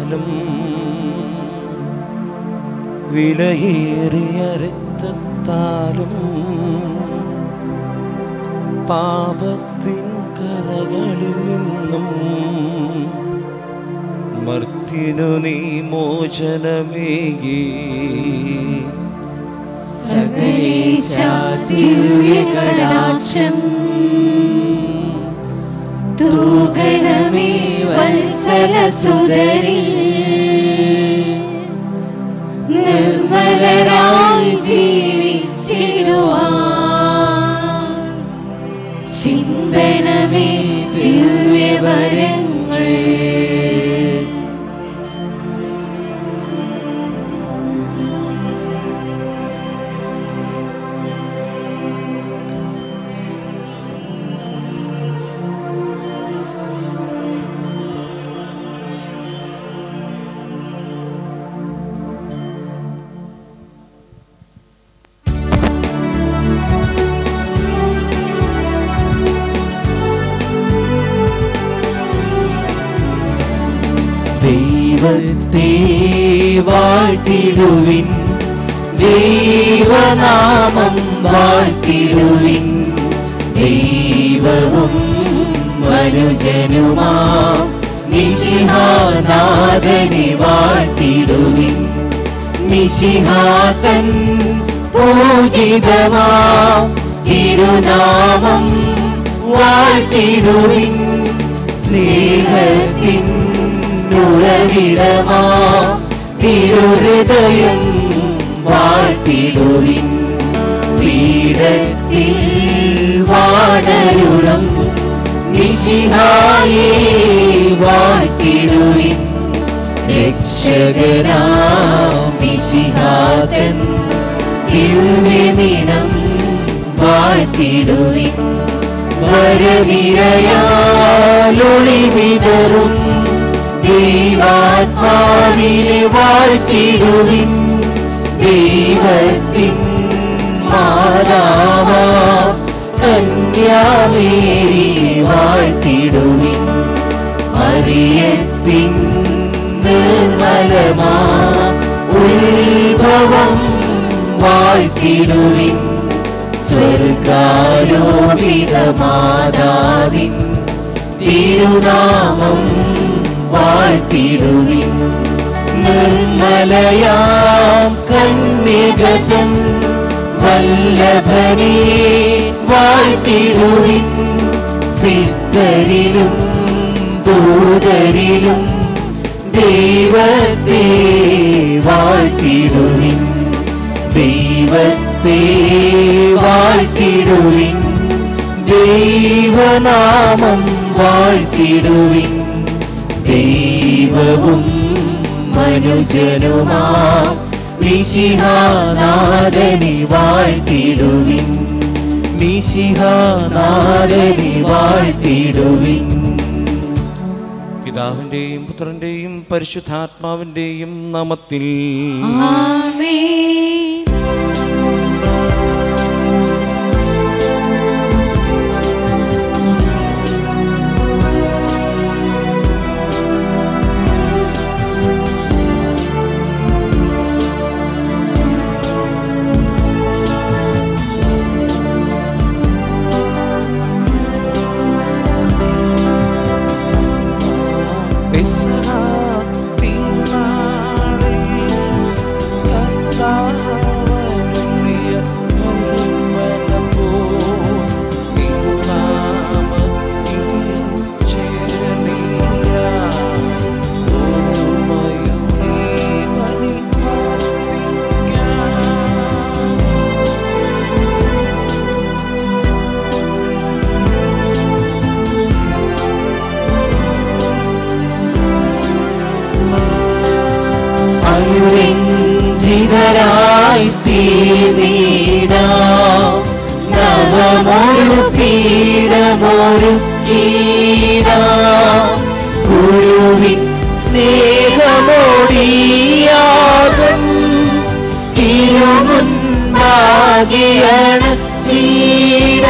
രക്തത്താലും വിലയേറിയ രക്തത്താലും പാപത്തിൻ കരകളിൽ നിന്നും മർത്തിനു നീ മോചനമേകി സകലേശാതിരുയകടാക്ഷം തൂകണമേ വത്സലസുതരിൽ നിർമ്മലരായി ജീവിച്ചിടുവാൻ ചിന്തണമേ ദിവ്യവരങ്ങൾ ദൈവത്തെ വാഴ്ത്തിടുവിൻ ദൈവനാമം വാഴ്ത്തിടുവിൻ ദൈവവും മനുജനുമാ നിശിഹാനാഥനെ വാഴ്ത്തിടുവിൻ നിശിഹാതൻ പൂജിതമാ തിരുനാമം വാഴ്ത്തിടുവിൻ സ്നേഹത്തിൻ ഉറവിടമാ തിരുഹൃദയം വാഴ്ത്തിടുവിൻ പീഠത്തിൽ വാടരുളം നിശിഹായേ വാഴ്ത്തിടുവിൻ രക്ഷകനാം നിശിഹാതൻ ദിവ്യനിടം വാഴ്ത്തിടുവിൻ വരവിരയാലൊളി വിതറും ദൈവാത്മാവിനെ വാഴ്ത്തിടുവിൻ ദൈവത്തിൻ മാതാവ കന്യാമേരിയെ വാഴ്ത്തിടുവിൻ അറിയത്തിൻ നിർമ്മലമാ ഉത്ഭവം വാഴ്ത്തിടുവിൻ സ്വർഗാരോപിത മാതാവിൻ തിരുനാമം വാഴ്ത്തിടുവിൻ നിർമ്മലയാം കന്യകതൻ വല്ലഭനെ വാഴ്ത്തിടുവിൻ സിദ്ധരിലും ദൂതരിലും ദൈവത്തെ വാഴ്ത്തിടുവിൻ ദൈവത്തെ വാഴ്ത്തിടുവിൻ ദൈവനാമം വാഴ്ത്തിടുവിൻ ദൈവവും മനുജനുമാ നിശിഹാനാഥനെ വാഴ്ത്തിടുവിൻ നിശിഹാനാഥനെ വാഴ്ത്തിടുവിൻ പിതാവിൻ്റെയും പുത്രൻ്റെയും പരിശുദ്ധാത്മാവിൻ്റെയും നാമത്തിൽ ആമേൻ പെസഹ തിരുനാളിൽ കർത്താവരുളിയ കൽപ്പന പോൽ തിരുനാമത്തിൽ ചേർന്നില്ല. ഒരുമയോടെ ബലി അർപ്പിക്കാം. അനുരഞ്ജിതരായി തീർന്നീട നവമൊരു പീഠമൊരു കീട ഗുരുവിൻ സ്നേഹമോടിയാകും തിരുമുൻപാകിയാണ് ചീട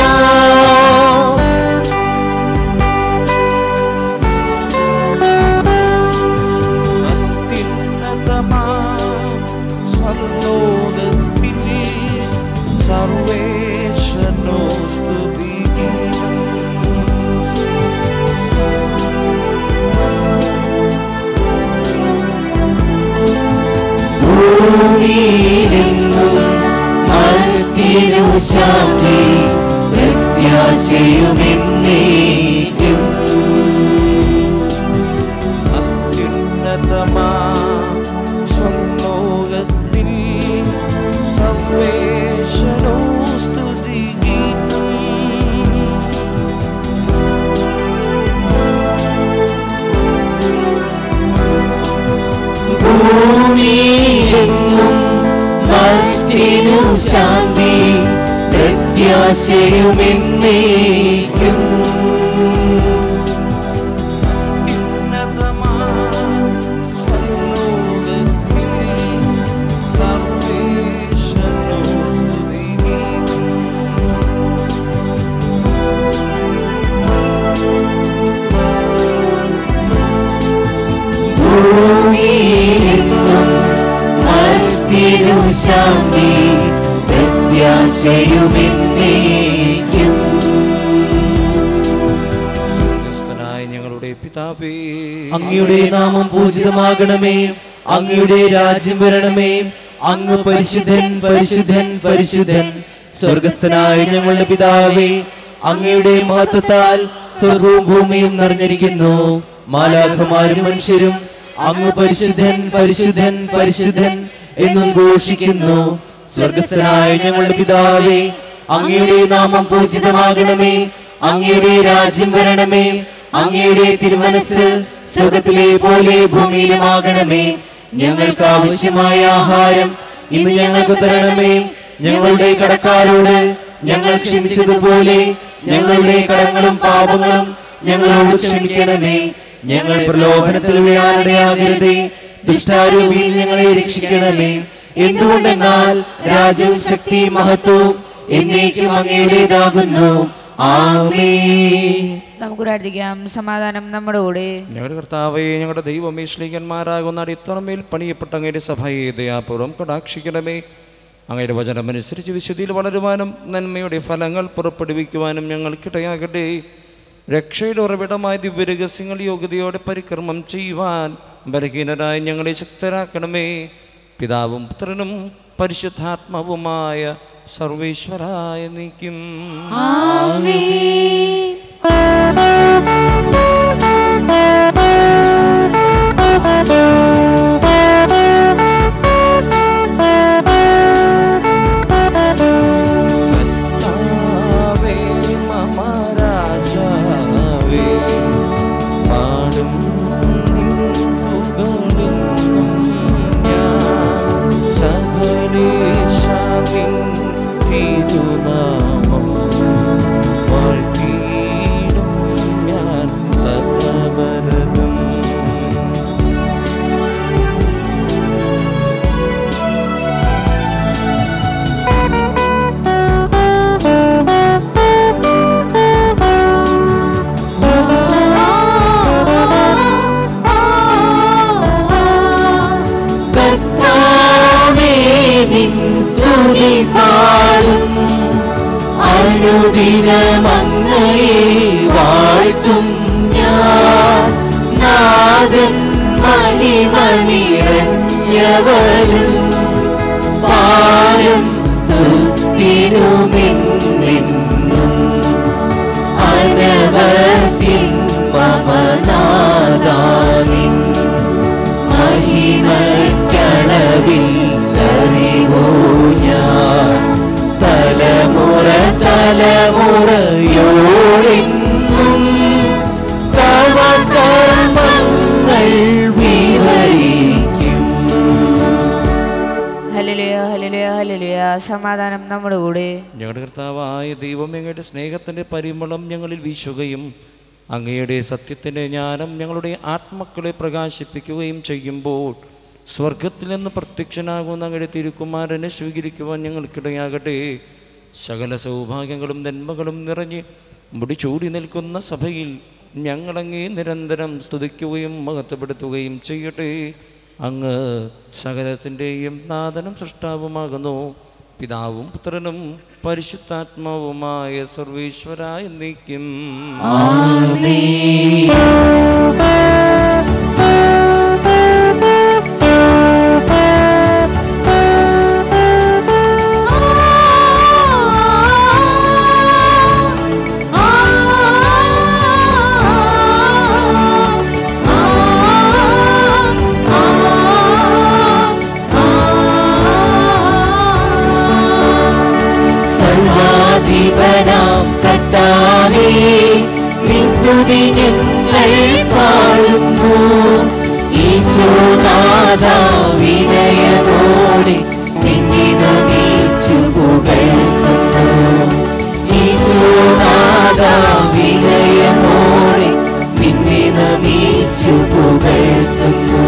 ഭൂമിയിലെങ്ങും മർത്തിനു ശാന്തി പ്രത്യാശയുമെന്നേക്കും അത്യുന്നതമാ സ്വർലോകത്തിൽ സർവേശ്വരോ സ്തുതിഗീതം ഭൂമിയിലെങ്ങും മർത്തിനു ശാന്തി പ്രത്യാശയുമെന്നേക്കും അത്യുന്നതമാ സ്വർലോകത്തിൽ സർവേശ്വരോ സ്തുതിഗീതം ഭൂമിയിലെങ്ങും മർത്തിനു ശാന്തി പ്രത്യാശയുമെന്നേക്കും ക്രിസ്തനായ ഞങ്ങളുടെ പിതാവേ അങ്ങയുടെ നാമം പൂജിതമാകണമേ അങ്ങയുടെ രാജ്യം വരണമേ അങ്ങ് പരിശുദ്ധൻ പരിശുദ്ധൻ പരിശുദ്ധൻ സ്വർഗസ്ഥനായ ഞങ്ങളുടെ പിതാവേ അങ്ങയുടെ മഹത്വത്താൽ സ്വർഗവും ഭൂമിയും നിറഞ്ഞിരിക്കുന്നു മാലാഖമാരും മനുഷ്യരും അങ്ങ് പരിശുദ്ധൻ പരിശുദ്ധൻ പരിശുദ്ധൻ എന്നും ഘോഷിക്കുന്നു സ്വർഗസ്ഥനായ ഞങ്ങളുടെ പിതാവേ അങ്ങയുടെ നാമം പൂജിതമാകണമേ അങ്ങയുടെ രാജ്യം വരണമേ അങ്ങയുടെ തിരുമനസ് സ്വർഗത്തിലെ പോലെ ഭൂമിയിലുമാകണമേ ഞങ്ങൾക്ക് ആവശ്യമായ ആഹാരം ഇന്ന് ഞങ്ങൾക്ക് തരണമേ ഞങ്ങളുടെ കടക്കാരോട് ഞങ്ങൾ ക്ഷമിച്ചതുപോലെ ഞങ്ങളുടെ കടങ്ങളും പാപങ്ങളും ഞങ്ങളോട് ക്ഷമിക്കണമേ ഞങ്ങൾ പ്രലോഭനത്തിൽ വീഴാനിടയാകരുതേ ദുഷ്ടാരൂപിയിൽ ഞങ്ങളെ രക്ഷിക്കണമേ എന്തുകൊണ്ടെന്നാൽ രാജ്യവും ശക്തി മഹത്വവും എന്നേക്കും അങ്ങയുടേതാകുന്നു ആമേ നമുക്ക് പ്രാർത്ഥിക്കാം സമാധാനം നമ്മുടെ കൂടെ ഞങ്ങളുടെ കർത്താവേ ഞങ്ങളുടെ ദൈവമേ ശ്ലീകന്മാരാകുന്ന അടിത്തറമേൽ പണിയപ്പെട്ട അങ്ങയുടെ സഭയെ ദയാപൂർവം കടാക്ഷിക്കണമേ അങ്ങയുടെ വചനമനുസരിച്ച് വിശുദ്ധിയിൽ വളരുവാനും നന്മയുടെ ഫലങ്ങൾ പുറപ്പെടുവിക്കുവാനും ഞങ്ങൾക്കിടയാകട്ടെ രക്ഷയുടെ ഉറവിടമായ ദിവ്യരഹസ്യങ്ങൾ യോഗ്യതയോടെ പരിക്രമം ചെയ്യുവാൻ ബലഹീനരായ ഞങ്ങളെ ശക്തരാക്കണമേ പിതാവും പുത്രനും പരിശുദ്ധാത്മാവുമായ സർവേശ്വരായ നീക്കും കർത്താവേ മമ രാജാവേ പാടും നിൻ തുകളിന്നും ഞാൻ സകലേശ നിൻ തിരുനാമം വാഴ്ത്തിയിടും ഞാൻ പരവരതും കർത്താവേ നിൻ സ്തുതി പാടും അനുദിനമങ്ങയെ വാഴ്ത്തും ഞാൻ നാഥൻ മഹിമ നിറഞ്ഞവരും പാരം സുസ്ഥിരമെന്നെന്നും അനവത്തിൻ മമനാദാനിൻ മഹിമക്കളവിൽ അറിവോ ഞാൻ തലമുറ തലമുറയോടെന്നും തവ കർമ്മങ്ങൾ വിവരിക്കും ഹലലുയ ഹലലുയ ഹലലുയ സമാധാനം നമ്മുടെ കൂടെ ഞങ്ങളുടെ കർത്താവായ ദൈവം അങ്ങയുടെ സ്നേഹത്തിൻ്റെ പരിമളം ഞങ്ങളിൽ വീശുകയും അങ്ങയുടെ സത്യത്തിൻ്റെ ജ്ഞാനം ഞങ്ങളുടെ ആത്മക്കളെ പ്രകാശിപ്പിക്കുകയും ചെയ്യുമ്പോൾ സ്വർഗത്തിൽ നിന്ന് പ്രത്യക്ഷനാകുന്ന അങ്ങയുടെ തിരുക്കുമാരനെ സ്വീകരിക്കുവാൻ ഞങ്ങൾക്കിടയാകട്ടെ സകല സൗഭാഗ്യങ്ങളും നന്മകളും നിറഞ്ഞ് മുടിചൂടി നിൽക്കുന്ന സഭയിൽ ഞങ്ങളങ്ങേ നിരന്തരം സ്തുതിക്കുകയും മഹത്വപ്പെടുത്തുകയും ചെയ്യട്ടെ അങ്ങ് സകലത്തിൻ്റെയും നാഥനും സൃഷ്ടാവുമാകുന്നു പിതാവും പുത്രനും പരിശുദ്ധാത്മാവുമായ സർവേശ്വരായ നീക്കും ആമേൻ ഈശോനാഥാ വിനയമോടെ നിന്നെ നമിച്ചു പുകഴ്ത്തുന്നു ഈശോനാഥാ വിനയമോടെ നിന്നെ നമിച്ചു പുകഴ്ത്തുന്നു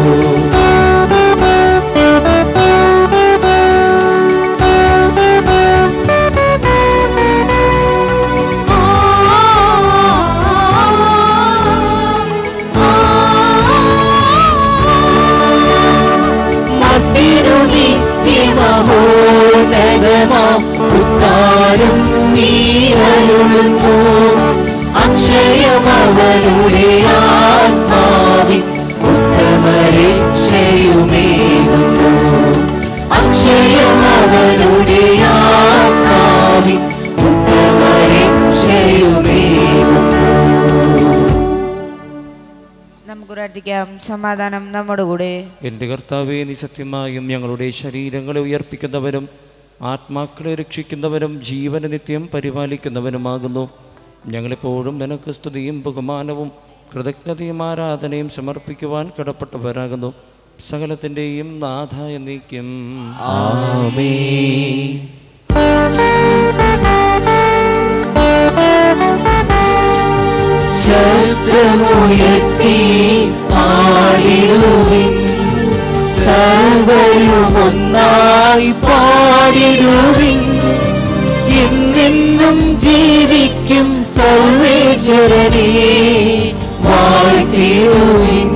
മത്തിനു നിത്യമഹോന്നതമാം ഉത്താരം നീ അരുളുന്നു അക്ഷയമവരുടെ ആത്മാവിൻ ഉത്തമരക്ഷയുമേകുന്നു അക്ഷയമവരുടെ ആത്മാവിൻ ഉത്തമരക്ഷയുമേകുന്നു നമുക്ക് പ്രാർത്ഥിക്കാം സമാധാനം നമ്മുടെ കൂടെ എൻ്റെ കർത്താവേ നീ സത്യമായും ഞങ്ങളുടെ ശരീരങ്ങളെ ഉയർപ്പിക്കുന്നവരും ആത്മാക്കളെ രക്ഷിക്കുന്നവരും ജീവന നിത്യം പരിപാലിക്കുന്നവനുമാകുന്നു ഞങ്ങളെപ്പോഴും നിനക്ക് സ്തുതിയും ബഹുമാനവും കൃതജ്ഞതയും ആരാധനയും സമർപ്പിക്കുവാൻ കടപ്പെട്ടവരാകുന്നു സകലത്തിൻ്റെയും നാഥ എന്നേക്കും ആമേൻ ശബ്ദമുയർത്തി പാടിടുവിൻ സർവരുമൊന്നായി പാടിടുവിൻ എന്നെന്നും ജീവിക്കും സർവേശ്വരനെ വാഴ്ത്തിടുവിൻ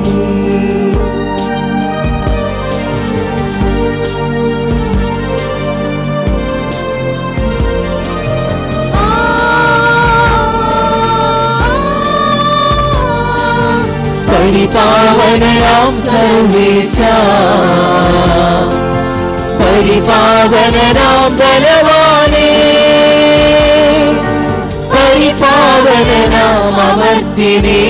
പരിപാവനരാം സർവേശ പരിപാവനരാം ബലവാനേ പരിപാവനരാം അമർത്തിനേ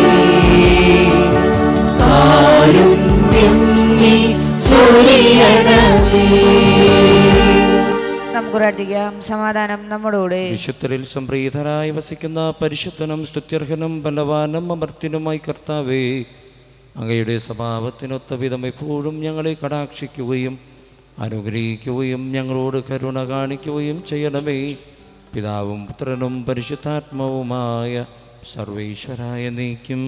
കാരുണ്യം നീ ചൊരിയണമേ നമുക്ക് പ്രാർത്ഥിക്കാം സമാധാനം നമ്മുടെ കൂടെ വിശുദ്ധരിൽ സംപ്രീതരായി വസിക്കുന്ന പരിശുദ്ധനും സ്തുത്യർഹനും ബലവാനും അമർത്തിനുമായി കർത്താവേ അങ്ങയുടെ സ്വഭാവത്തിനൊത്ത വിധം എപ്പോഴും ഞങ്ങളെ കടാക്ഷിക്കുകയും അനുഗ്രഹിക്കുകയും ഞങ്ങളോട് കരുണ കാണിക്കുകയും ചെയ്യണമേ പിതാവും പുത്രനും പരിശുദ്ധാത്മാവുമായ സർവേശ്വരായ നീക്കും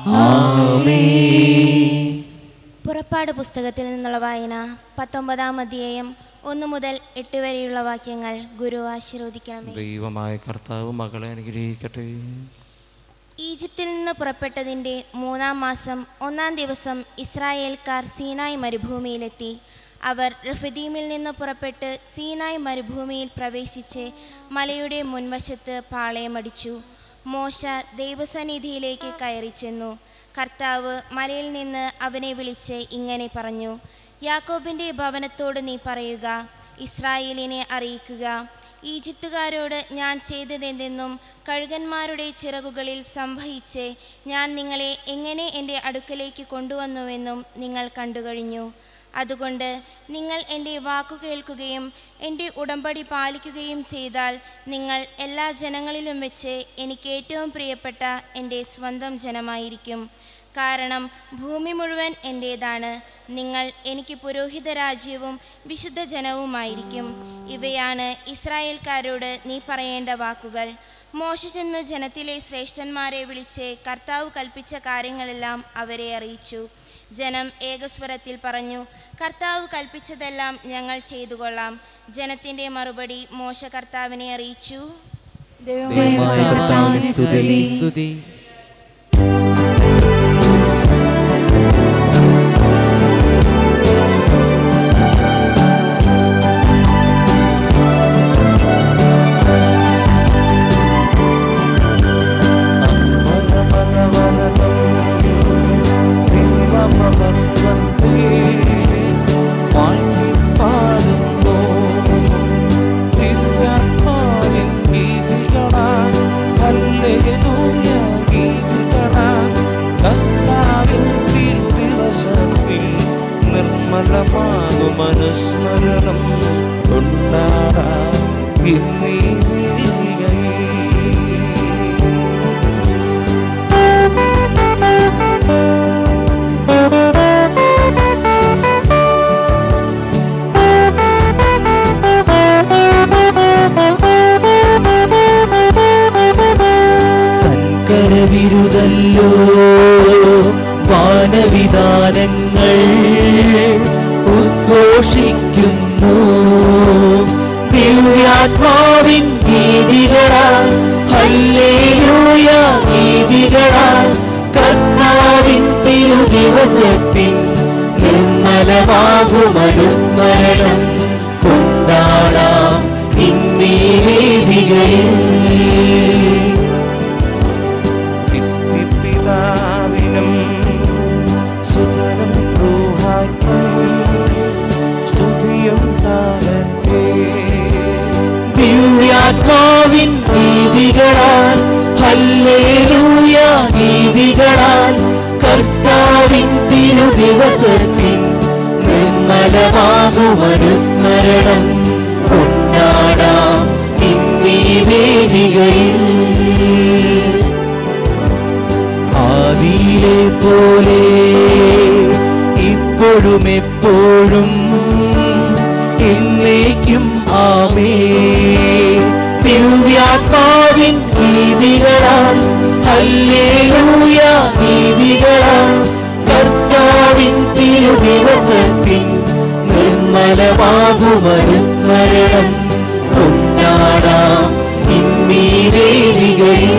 പുറപ്പാട് പുസ്തകത്തിൽ നിന്നുള്ള വായന പത്തൊമ്പതാം അധ്യായം ഒന്ന് മുതൽ എട്ട് വരെയുള്ള വാക്യങ്ങൾ ഗുരു ആശീർവദിക്കണമേ ദൈവമായ കർത്താവ് മകളെ അനുഗ്രഹിക്കട്ടെ ഈജിപ്തിൽ നിന്ന് പുറപ്പെട്ടതിൻ്റെ മൂന്നാം മാസം ഒന്നാം ദിവസം ഇസ്രായേൽക്കാർ സീനായ് മരുഭൂമിയിലെത്തി അവർ റഫദീമിൽ നിന്ന് പുറപ്പെട്ട് സീനായ് മരുഭൂമിയിൽ പ്രവേശിച്ച് മലയുടെ മുൻവശത്ത് പാളയമടിച്ചു മോശ ദൈവസന്നിധിയിലേക്ക് കയറി ചെന്നു കർത്താവ് മലയിൽ നിന്ന് അവനെ വിളിച്ച് ഇങ്ങനെ പറഞ്ഞു യാക്കോബിൻ്റെ ഭവനത്തോട് നീ പറയുക ഇസ്രായേലിനെ അറിയിക്കുക ഈജിപ്തുകാരോട് ഞാൻ ചെയ്തതെന്തെന്നും കഴുകന്മാരുടെ ചിറകുകളിൽ സംവഹിച്ച് ഞാൻ നിങ്ങളെ എങ്ങനെ എൻ്റെ അടുക്കലേക്ക് കൊണ്ടുവന്നുവെന്നും നിങ്ങൾ കണ്ടുകഴിഞ്ഞു അതുകൊണ്ട് നിങ്ങൾ എൻ്റെ വാക്കു കേൾക്കുകയും എൻ്റെ ഉടമ്പടി പാലിക്കുകയും ചെയ്താൽ നിങ്ങൾ എല്ലാ ജനങ്ങളിലും വെച്ച് എനിക്ക് ഏറ്റവും പ്രിയപ്പെട്ട എൻ്റെ സ്വന്തം ജനമായിരിക്കും കാരണം ഭൂമി മുഴുവൻ എൻ്റേതാണ് നിങ്ങൾ എനിക്ക് പുരോഹിത രാജ്യവും വിശുദ്ധ ജനവുമായിരിക്കും ഇവയാണ് ഇസ്രായേൽക്കാരോട് നീ പറയേണ്ട വാക്കുകൾ മോശ ചെന്ന് ജനത്തിലെ ശ്രേഷ്ഠന്മാരെ വിളിച്ച് കർത്താവ് കൽപ്പിച്ച കാര്യങ്ങളെല്ലാം അവരെ അറിയിച്ചു ജനം ഏകസ്വരത്തിൽ പറഞ്ഞു കർത്താവ് കൽപ്പിച്ചതെല്ലാം ഞങ്ങൾ ചെയ്തുകൊള്ളാം ജനത്തിൻ്റെ മറുപടി മോശ കർത്താവിനെ അറിയിച്ചു ദൈവമായ കർത്താവിന് സ്തുതി സ്തുതി മനസ്മരണം കൊണ്ടാടാ ഇന്നീ വേദികയിൽ. ഞങ്ങൾ ഉദ്ഘോഷിക്കുന്നു ദിവ്യാത്മാവിൻ ഗീതികളാൽ ഹല്ലേലൂയ ഗീതികളാൽ കർത്താവിൻ തിരുദിവസത്തിൻ നിർമ്മലമാകുമനുസ്മരണം കൊണ്ടാടാം ഇന്നീ വേദികയിൽ പിതാവിനും സുതനും റൂഹായ്ക്കും സ്തുതിയുണ്ടാകട്ടെ ദിവ്യാത്മാവിൻ ഗീതികളാൽ ഹല്ലേലൂയ ഗീതികളാൽ കർത്താവിൻ തിരുദിവസത്തിൻ നിർമ്മലമാകുമനുസ്മരണം കൊണ്ടാടാം ഇന്നീ വേദികയിൽ ആദിയിലെ പോലെ ഇപ്പോഴും എപ്പോഴും എന്നേക്കും ആമേ ദിവ്യാത്മാവിൻ ഗീതികളാൽ ഹല്ലേലൂയ ഗീതികളാൽ കർത്താവിൻ തിരുദിവസത്തിൻ നിർമ്മലമാകുമനുസ്മരണം കൊണ്ടാടാം ഇന്നീ വേദികയിൽ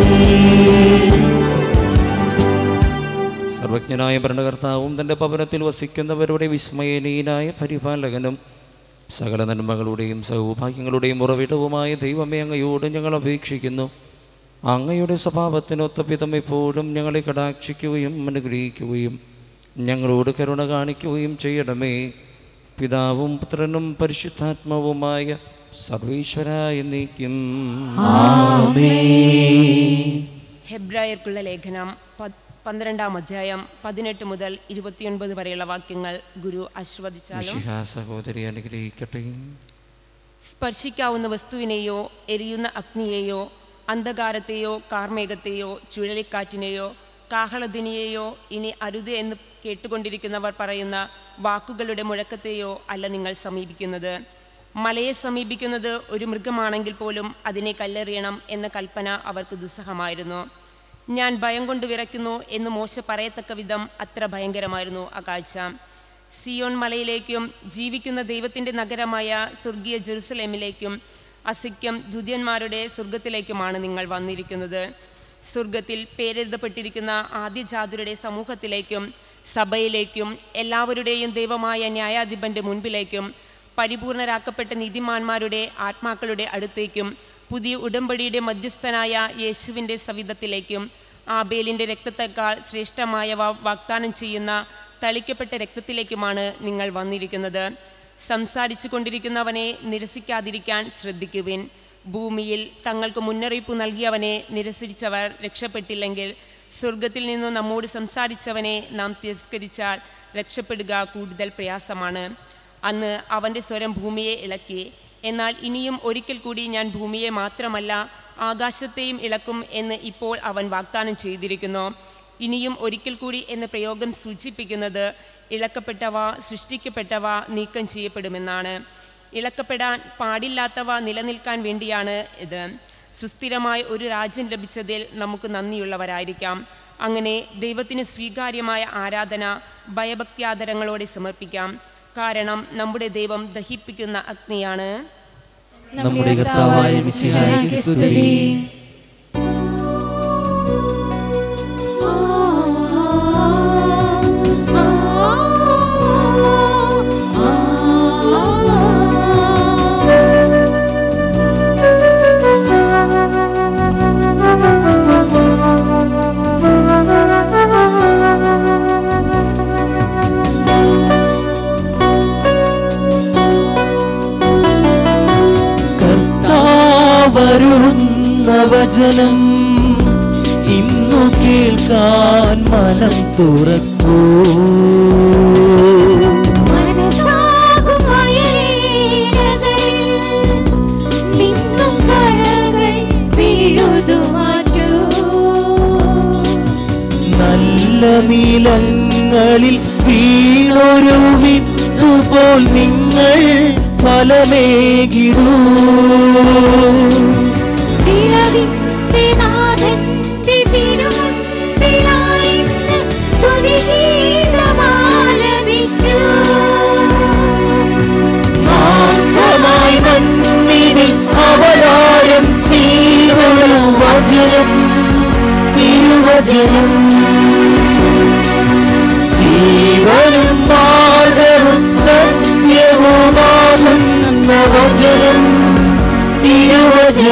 സർവജ്ഞനായ ഭരണകർത്താവും തൻ്റെ ഭവനത്തിൽ വസിക്കുന്നവരുടെ വിസ്മയനീയനായ പരിപാലകനും സകല നന്മകളുടെയും സൗഭാഗ്യങ്ങളുടെയും ഉറവിടവുമായ ദൈവമേ അങ്ങയോട് ഞങ്ങൾ അപേക്ഷിക്കുന്നു അങ്ങയുടെ സ്വഭാവത്തിനൊത്ത വിധം എപ്പോഴും ഞങ്ങളെ കടാക്ഷിക്കുകയും അനുഗ്രഹിക്കുകയും ഞങ്ങളോട് കരുണ കാണിക്കുകയും ചെയ്യണമേ പിതാവും പുത്രനും പരിശുദ്ധാത്മാവുമായ സർവീശ്വരായ നീക്കും ഹെബ്രായർക്കുള്ള ലേഖനം പ- പന്ത്രണ്ടാം അധ്യായം പതിനെട്ട് മുതൽ ഇരുപത്തിയൊൻപത് വരെയുള്ള വാക്യങ്ങൾ ഗുരു ആശ്വദിച്ചാലും മിശിഹാ സഹോദരി അനുഗ്രഹിക്കട്ടെ സ്പർശിക്കാവുന്ന വസ്തുവിനെയോ എരിയുന്ന അഗ്നിയെയോ അന്ധകാരത്തെയോ കാർമേഘത്തെയോ ചുഴലിക്കാറ്റിനെയോ കാഹളധ്വനിയെയോ ഇനി അരുത് എന്ന് കേട്ടുകൊണ്ടിരിക്കുന്നവർ പറയുന്ന വാക്കുകളുടെ മുഴക്കത്തെയോ അല്ല നിങ്ങൾ സമീപിക്കുന്നത് മലയെ സമീപിക്കുന്നത് ഒരു മൃഗമാണെങ്കിൽ പോലും അതിനെ കല്ലെറിയണം എന്ന കൽപ്പന അവർക്ക് ദുസ്സഹമായിരുന്നു ഞാൻ ഭയം കൊണ്ട് വിറയ്ക്കുന്നു എന്ന് മോശ പറയത്തക്ക വിധം അത്ര ഭയങ്കരമായിരുന്നു ആ കാഴ്ച സിയോൺ മലയിലേക്കും ജീവിക്കുന്ന ദൈവത്തിൻ്റെ നഗരമായ സ്വർഗീയ ജെറുസലേമിലേക്കും അസിക്യം ദുര്യന്മാരുടെ സ്വർഗത്തിലേക്കുമാണ് നിങ്ങൾ വന്നിരിക്കുന്നത് സ്വർഗത്തിൽ പേരെഴുതപ്പെട്ടിരിക്കുന്ന ആദ്യജാതരുടെ സമൂഹത്തിലേക്കും സഭയിലേക്കും എല്ലാവരുടെയും ദൈവമായ ന്യായാധിപൻ്റെ മുൻപിലേക്കും പരിപൂർണരാക്കപ്പെട്ട നീതിമാന്മാരുടെ ആത്മാക്കളുടെ അടുത്തേക്കും പുതിയ ഉടമ്പടിയുടെ മധ്യസ്ഥനായ യേശുവിൻ്റെ സവിധത്തിലേക്കും ആബേലിൻ്റെ രക്തത്തെക്കാൾ ശ്രേഷ്ഠമായവ വാഗ്ദാനം ചെയ്യുന്ന തളിക്കപ്പെട്ട രക്തത്തിലേക്കുമാണ് നിങ്ങൾ വന്നിരിക്കുന്നത് സംസാരിച്ചു കൊണ്ടിരിക്കുന്നവനെ നിരസിക്കാതിരിക്കാൻ ശ്രദ്ധിക്കുവിൻ ഭൂമിയിൽ തങ്ങൾക്ക് മുന്നറിയിപ്പ് നൽകിയവനെ നിരസിച്ചവർ രക്ഷപ്പെട്ടില്ലെങ്കിൽ സ്വർഗത്തിൽ നിന്നു നമ്മോട് സംസാരിച്ചവനെ നാം തിരസ്കരിച്ചാൽ രക്ഷപ്പെടുക കൂടുതൽ പ്രയാസമാണ് അന്ന് അവൻ്റെ സ്വരം ഭൂമിയെ ഇളക്കി എന്നാൽ ഇനിയും ഒരിക്കൽ കൂടി ഞാൻ ഭൂമിയെ മാത്രമല്ല ആകാശത്തെയും ഇളക്കും എന്ന് ഇപ്പോൾ അവൻ വാഗ്ദാനം ചെയ്തിരിക്കുന്നു ഇനിയും ഒരിക്കൽ കൂടി എന്ന പ്രയോഗം സൂചിപ്പിക്കുന്നത് ഇളക്കപ്പെട്ടവ സൃഷ്ടിക്കപ്പെട്ടവ നീക്കം ചെയ്യപ്പെടുമെന്നാണ് ഇളക്കപ്പെടാൻ പാടില്ലാത്തവ നിലനിൽക്കാൻ വേണ്ടിയാണ് ഇത് സുസ്ഥിരമായ ഒരു രാജ്യം ലഭിച്ചതിൽ നമുക്ക് നന്ദിയുള്ളവരായിരിക്കാം അങ്ങനെ ദൈവത്തിന് സ്വീകാര്യമായ ആരാധന ഭയഭക്ത്യാദരങ്ങളോടെ സമർപ്പിക്കാം കാരണം നമ്മുടെ ദൈവം ദഹിപ്പിക്കുന്ന അഗ്നിയാണ് നമ്മുടെ കർത്താവായ മിശിഹായ്ക്ക് സ്തുതി കർത്താവരുളുന്ന വചനം ഇന്നു കേൾക്കാൻ മനം തുറക്കൂ മനസ്സാകും വയലേലകളിൽ നിന്നും കരകൾ പിഴുതു മാറ്റൂ. നല്ല നിലങ്ങളിൽ വീണൊരു വിത്തുപോൽ നിങ്ങൾ ഫലമേകിടൂ നിലവിന്റെ നാഥന്റെ തിരുമുൻപിലായിന്ന് സ്തുതിഗീതമായി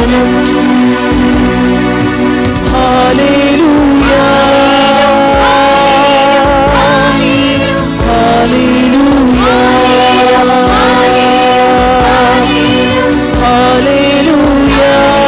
ജനം ഹാലേലൂയ ഹാലേലൂയ ഹാലേലൂയ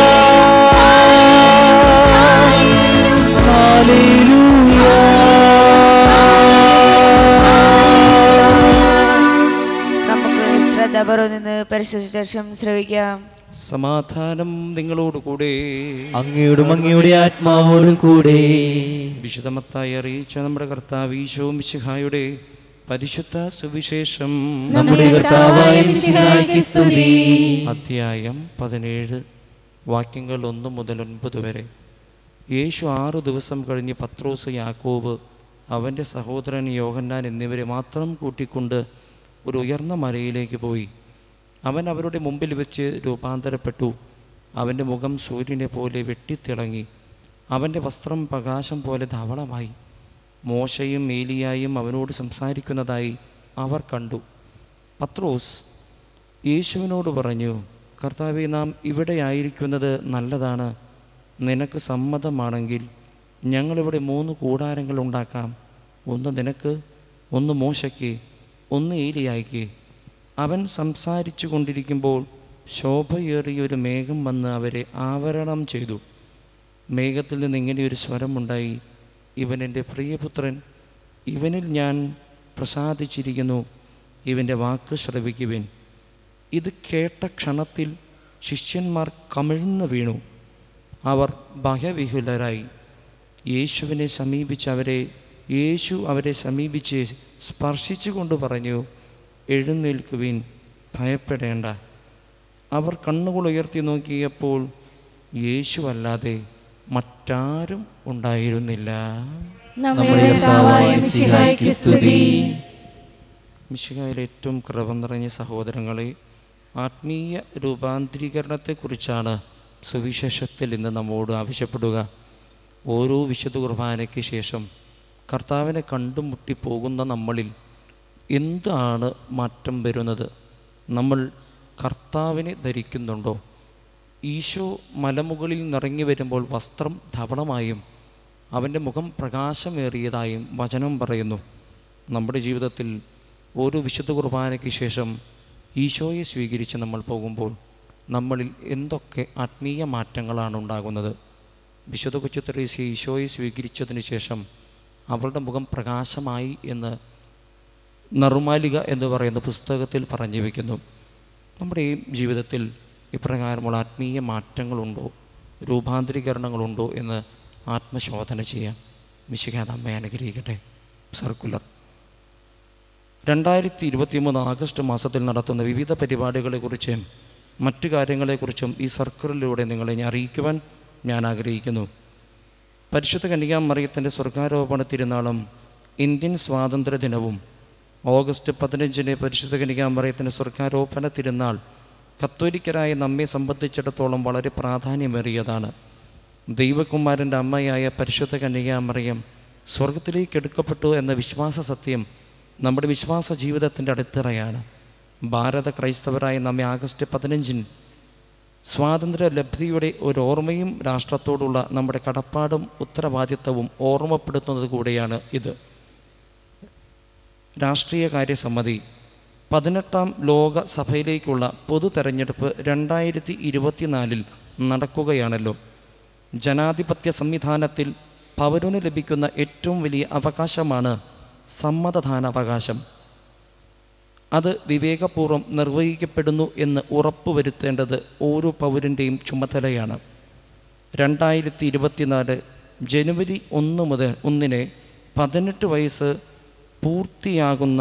ഹാലേലൂയ നമുക്ക് ശ്രദ്ധാപൂർവ്വം നിന്ന് പരിശുദ്ധ ശേഷം ശ്രവിക്കാം സമാധാനം നിങ്ങളോടുകൂടെ അങ്ങയോടും അങ്ങയുടെ ആത്മാവോടും കൂടെ വിശുദ്ധമത്തായി അറിയിച്ച നമ്മുടെ കർത്താവ് ഈശോ മിശിഹായുടെ പരിശുദ്ധ സുവിശേഷം നമ്മുടെ കർത്താവായ മിശിഹായ്ക്ക് സ്തുതി അധ്യായം പതിനേഴ് വാക്യങ്ങൾ ഒന്ന് മുതൽ ഒൻപത് വരെ യേശു ആറു ദിവസം കഴിഞ്ഞ് പത്രോസ് യാക്കോബ് അവൻ്റെ സഹോദരൻ യോഹന്നാൻ എന്നിവരെ മാത്രം കൂട്ടിക്കൊണ്ട് ഒരു ഉയർന്ന മലയിലേക്ക് പോയി അവൻ അവരുടെ മുമ്പിൽ വെച്ച് രൂപാന്തരപ്പെട്ടു അവൻ്റെ മുഖം സൂര്യനെ പോലെ വെട്ടിത്തിളങ്ങി അവൻ്റെ വസ്ത്രം പ്രകാശം പോലെ ധവളമായി മോശയും ഏലിയായും അവനോട് സംസാരിക്കുന്നതായി അവർ കണ്ടു പത്രോസ് യേശുവിനോട് പറഞ്ഞു കർത്താവെ നാം ഇവിടെ ആയിരിക്കുന്നത് നല്ലതാണ് നിനക്ക് സമ്മതമാണെങ്കിൽ ഞങ്ങളിവിടെ മൂന്ന് കൂടാരങ്ങൾ ഉണ്ടാക്കാം ഒന്ന് നിനക്ക് ഒന്ന് മോശയ്ക്ക് ഒന്ന് ഏലിയായിക്ക് അവൻ സംസാരിച്ചു കൊണ്ടിരിക്കുമ്പോൾ ശോഭയേറിയ ഒരു മേഘം വന്ന് അവരെ ആവരണം ചെയ്തു മേഘത്തിൽ നിന്ന് ഇങ്ങനെയൊരു സ്വരമുണ്ടായി ഇവൻ എൻ്റെ പ്രിയപുത്രൻ ഇവനിൽ ഞാൻ പ്രസാദിച്ചിരിക്കുന്നു ഇവൻ്റെ വാക്ക് ശ്രവിക്കുവിൻ ഇത് കേട്ട ക്ഷണത്തിൽ ശിഷ്യന്മാർ കമിഴ്ന്നു വീണു അവർ ഭയവിഹുലരായി യേശുവിനെ സമീപിച്ച് അവരെ യേശു അവരെ സമീപിച്ച് സ്പർശിച്ചുകൊണ്ട് പറഞ്ഞു എഴുന്നേൽക്കുവിൻ ഭയപ്പെടേണ്ട അവർ കണ്ണുകൾ ഉയർത്തി നോക്കിയപ്പോൾ യേശു അല്ലാതെ മറ്റാരും ഉണ്ടായിരുന്നില്ല നമ്മുടെ കർത്താവായ മിശിഹായ്ക്ക് സ്തുതി മിശിഹായിൽ ഏറ്റവും കൃപ നിറഞ്ഞ സഹോദരങ്ങളെ ആത്മീയ രൂപാന്തരീകരണത്തെക്കുറിച്ചാണ് സുവിശേഷത്തിൽ ഇന്ന് നമ്മോട് ആവശ്യപ്പെടുക ഓരോ വിശുദ്ധ കുർബാനയ്ക്ക് ശേഷം കർത്താവിനെ കണ്ടുമുട്ടി പോകുന്ന നമ്മളിൽ എന്താണ് മാറ്റം വരുന്നത് നമ്മൾ കർത്താവിനെ ധരിക്കുന്നുണ്ടോ ഈശോ മലമുകളിൽ നിറങ്ങി വരുമ്പോൾ വസ്ത്രം ധവളമായും അവൻ്റെ മുഖം പ്രകാശമേറിയതായും വചനം പറയുന്നു നമ്മുടെ ജീവിതത്തിൽ ഓരോ വിശുദ്ധ കുർബാനയ്ക്ക് ശേഷം ഈശോയെ സ്വീകരിച്ച് നമ്മൾ പോകുമ്പോൾ നമ്മളിൽ എന്തൊക്കെ ആത്മീയ മാറ്റങ്ങളാണ് ഉണ്ടാകുന്നത് വിശുദ്ധ കൊച്ചുത്തറീസി ഈശോയെ സ്വീകരിച്ചതിന് ശേഷം അവളുടെ മുഖം പ്രകാശമായി എന്ന് നറുമാലിക എന്ന് പറയുന്ന പുസ്തകത്തിൽ പറഞ്ഞു വയ്ക്കുന്നു നമ്മുടെ ഈ ജീവിതത്തിൽ ഇപ്രകാരമുള്ള ആത്മീയ മാറ്റങ്ങളുണ്ടോ രൂപാന്തരീകരണങ്ങളുണ്ടോ എന്ന് ആത്മശോധന ചെയ്യാം മിശിക നമ്മെ അനുഗ്രഹിക്കട്ടെ സർക്കുലർ രണ്ടായിരത്തി ഇരുപത്തി മൂന്ന് ആഗസ്റ്റ് മാസത്തിൽ നടത്തുന്ന വിവിധ പരിപാടികളെക്കുറിച്ചും മറ്റു കാര്യങ്ങളെക്കുറിച്ചും ഈ സർക്കിളിലൂടെ നിങ്ങളെ ഞാൻ അറിയിക്കുവാൻ ഞാൻ ആഗ്രഹിക്കുന്നു പരിശുദ്ധ കന്യകാമറിയത്തിൻ്റെ സ്വർഗാരോപണ തിരുനാളും ഇന്ത്യൻ സ്വാതന്ത്ര്യ ദിനവും ഓഗസ്റ്റ് പതിനഞ്ചിന് പരിശുദ്ധ കന്യകാമറിയത്തിൻ്റെ സ്വർഗാരോപണ തിരുനാൾ കത്തോലിക്കരായ നമ്മെ സംബന്ധിച്ചിടത്തോളം വളരെ പ്രാധാന്യമേറിയതാണ് ദൈവകുമാരൻ്റെ അമ്മയായ പരിശുദ്ധ കന്യകാമറിയം സ്വർഗത്തിലേക്ക് എടുക്കപ്പെട്ടു എന്ന വിശ്വാസ സത്യം നമ്മുടെ വിശ്വാസ ജീവിതത്തിൻ്റെ അടിത്തറയാണ് ഭാരത ക്രൈസ്തവരായ നമ്മെ ആഗസ്റ്റ് പതിനഞ്ചിന് സ്വാതന്ത്ര്യ ലബ്ധിയുടെ ഒരു ഓർമ്മയും രാഷ്ട്രത്തോടുള്ള നമ്മുടെ കടപ്പാടും ഉത്തരവാദിത്തവും ഓർമ്മപ്പെടുത്തുന്നത് കൂടെയാണ് ഇത് രാഷ്ട്രീയ കാര്യസമിതി പതിനെട്ടാം ലോക സഭയിലേക്കുള്ള പൊതു തെരഞ്ഞെടുപ്പ് രണ്ടായിരത്തി ഇരുപത്തിനാലിൽ നടക്കുകയാണല്ലോ ജനാധിപത്യ സംവിധാനത്തിൽ പൗരന് ലഭിക്കുന്ന ഏറ്റവും വലിയ അവകാശമാണ് സമ്മതദാനാവകാശം അത് വിവേകപൂർവ്വം നിർവഹിക്കപ്പെടുന്നു എന്ന് ഉറപ്പുവരുത്തേണ്ടത് ഓരോ പൗരൻ്റെയും ചുമതലയാണ് രണ്ടായിരത്തി ഇരുപത്തിനാല് ജനുവരി ഒന്ന് മുതൽ ഒന്നിന് പതിനെട്ട് വയസ്സ് പൂർത്തിയാകുന്ന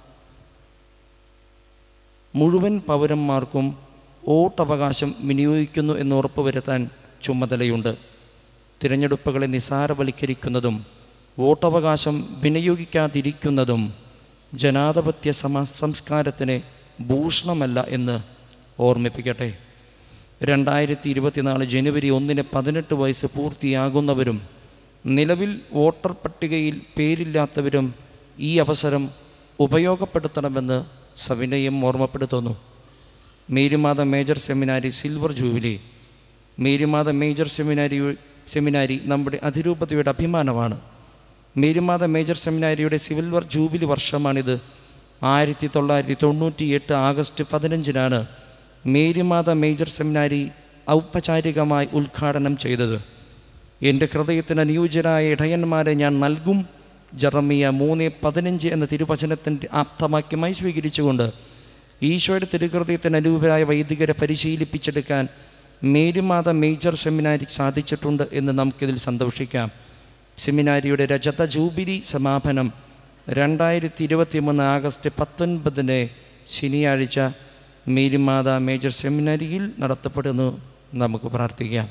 മുഴുവൻ പൗരന്മാർക്കും വോട്ടവകാശം വിനിയോഗിക്കുന്നു എന്ന് ഉറപ്പുവരുത്താൻ ചുമതലയുണ്ട് തിരഞ്ഞെടുപ്പുകളെ നിസാരവൽക്കരിക്കുന്നതും വോട്ടവകാശം വിനിയോഗിക്കാതിരിക്കുന്നതും ജനാധിപത്യ സമ സംസ്കാരത്തിന് ഭൂഷണമല്ല എന്ന് ഓർമ്മിപ്പിക്കട്ടെ രണ്ടായിരത്തി ഇരുപത്തിനാല് ജനുവരി ഒന്നിന് പതിനെട്ട് വയസ്സ് പൂർത്തിയാകുന്നവരും നിലവിൽ വോട്ടർ പട്ടികയിൽ പേരില്ലാത്തവരും ഈ അവസരം ഉപയോഗപ്പെടുത്തണമെന്ന് സവിനയം ഓർമ്മപ്പെടുത്തുന്നു Marymatha major seminary silver jubilee Marymatha major seminary seminary നമ്മുടെ അതിരൂപതയുടെ അഭിമാനമാണ് മേരിമാത മേജർ സെമിനാരിയുടെ സിവിൽ വർ ജൂബിലി വർഷമാണിത് ആയിരത്തി തൊള്ളായിരത്തി തൊണ്ണൂറ്റി എട്ട് ആഗസ്റ്റ് പതിനഞ്ചിനാണ് മേരിമാത മേജർ സെമിനാരി ഔപചാരികമായി ഉദ്ഘാടനം ചെയ്തത് എൻ്റെ ഹൃദയത്തിന് അനുയോജ്യരായ ഇടയന്മാരെ ഞാൻ നൽകും ജറമിയ മൂന്ന് പതിനഞ്ച് എന്ന തിരുവചനത്തിൻ്റെ ആപ്തവാക്യമായി സ്വീകരിച്ചുകൊണ്ട് ഈശോയുടെ തിരുഹൃദയത്തിന് അനുരൂപരായ വൈദികരെ പരിശീലിപ്പിച്ചെടുക്കാൻ മേരിമാത മേജർ സെമിനാരിക്ക് സാധിച്ചിട്ടുണ്ട് എന്ന് നമുക്കിതിൽ സന്തോഷിക്കാം സെമിനാരിയുടെ രജത ജൂബിലി സമാപനം രണ്ടായിരത്തി ഇരുപത്തി മൂന്ന് ആഗസ്റ്റ് പത്തൊൻപതിന് ശനിയാഴ്ച മേരിമാത മേജർ സെമിനാരിയിൽ നടത്തപ്പെടുന്നു നമുക്ക് പ്രാർത്ഥിക്കാം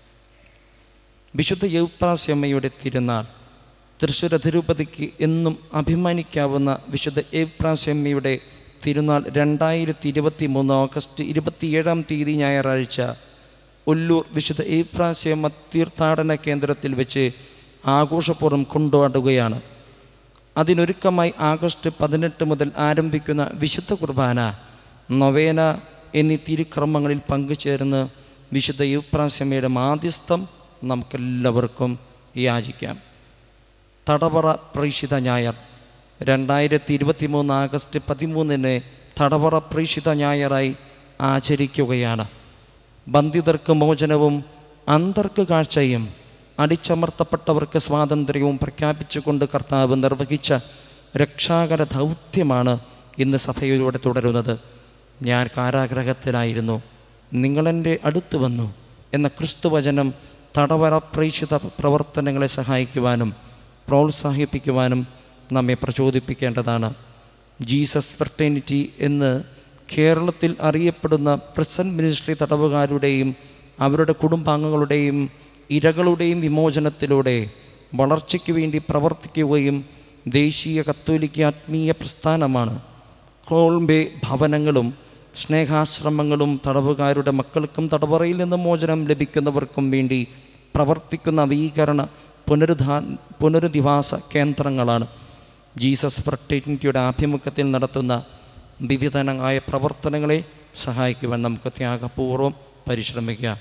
വിശുദ്ധ യൗപ്രാസ്യമ്മയുടെ തിരുനാൾ തൃശ്ശൂർ തിരുപ്പതിക്ക് എന്നും അഭിമാനിക്കാവുന്ന വിശുദ്ധ യൗപ്രാസ്യമ്മയുടെ തിരുനാൾ രണ്ടായിരത്തി ഇരുപത്തി മൂന്ന് ഓഗസ്റ്റ് ഇരുപത്തിയേഴാം തീയതി ഞായറാഴ്ച ഒല്ലൂർ വിശുദ്ധ യൗപ്രാസ്യമ്മ തീർത്ഥാടന കേന്ദ്രത്തിൽ വെച്ച് ആഘോഷപൂർവ്വം കൊണ്ടാടുകയാണ് അതിനൊരുക്കമായി ആഗസ്റ്റ് പതിനെട്ട് മുതൽ ആരംഭിക്കുന്ന വിശുദ്ധ കുർബാന നൊവേന എന്നീ തിരുക്രമങ്ങളിൽ പങ്കുചേർന്ന് വിശുദ്ധ യുപ്രാസ്യമയുടെ മാധ്യസ്ഥം നമുക്കെല്ലാവർക്കും യാചിക്കാം തടവറ പ്രേക്ഷിത ഞായർ രണ്ടായിരത്തി ഇരുപത്തി മൂന്ന് ആഗസ്റ്റ് പതിമൂന്നിന് തടവറ പ്രേക്ഷിത ഞായറായി ആചരിക്കുകയാണ് ബന്ധിതർക്ക് മോചനവും അന്തർക്ക് കാഴ്ചയും അടിച്ചമർത്തപ്പെട്ടവർക്ക് സ്വാതന്ത്ര്യവും പ്രഖ്യാപിച്ചുകൊണ്ട് കർത്താവ് നിർവഹിച്ച രക്ഷാകര ദൗത്യമാണ് ഇന്ന് സഭയിലൂടെ തുടരുന്നത് ഞാൻ കാരാഗ്രഹത്തിലായിരുന്നു നിങ്ങളെൻ്റെ അടുത്ത് വന്നു എന്ന ക്രിസ്തുവചനം തടവറ പ്രേക്ഷിത പ്രവർത്തനങ്ങളെ സഹായിക്കുവാനും പ്രോത്സാഹിപ്പിക്കുവാനും നമ്മെ പ്രചോദിപ്പിക്കേണ്ടതാണ് ജീസസ് ഫ്രട്ടേണിറ്റി എന്ന് കേരളത്തിൽ അറിയപ്പെടുന്ന പ്രസൻറ്റ് മിനിസ്ട്രി തടവുകാരുടെയും അവരുടെ കുടുംബാംഗങ്ങളുടെയും ഇരകളുടെയും വിമോചനത്തിലൂടെ വളർച്ചയ്ക്ക് വേണ്ടി പ്രവർത്തിക്കുകയും ദേശീയ കത്തോലിക്ക ആത്മീയ പ്രസ്ഥാനമാണ് കോൾബെ ഭവനങ്ങളും സ്നേഹാശ്രമങ്ങളും തടവുകാരുടെ മക്കൾക്കും തടവറയിൽ നിന്ന് മോചനം ലഭിക്കുന്നവർക്കും വേണ്ടി പ്രവർത്തിക്കുന്ന നവീകരണ പുനരുദ്ധാ പുനരുദ്ധിവാസ കേന്ദ്രങ്ങളാണ് ജീസസ് ഫ്രട്ടേണിറ്റിയുടെ ആഭിമുഖ്യത്തിൽ നടത്തുന്ന വിവിധങ്ങളായ പ്രവർത്തനങ്ങളെ സഹായിക്കുവാൻ നമുക്ക് ത്യാഗപൂർവ്വം പരിശ്രമിക്കാം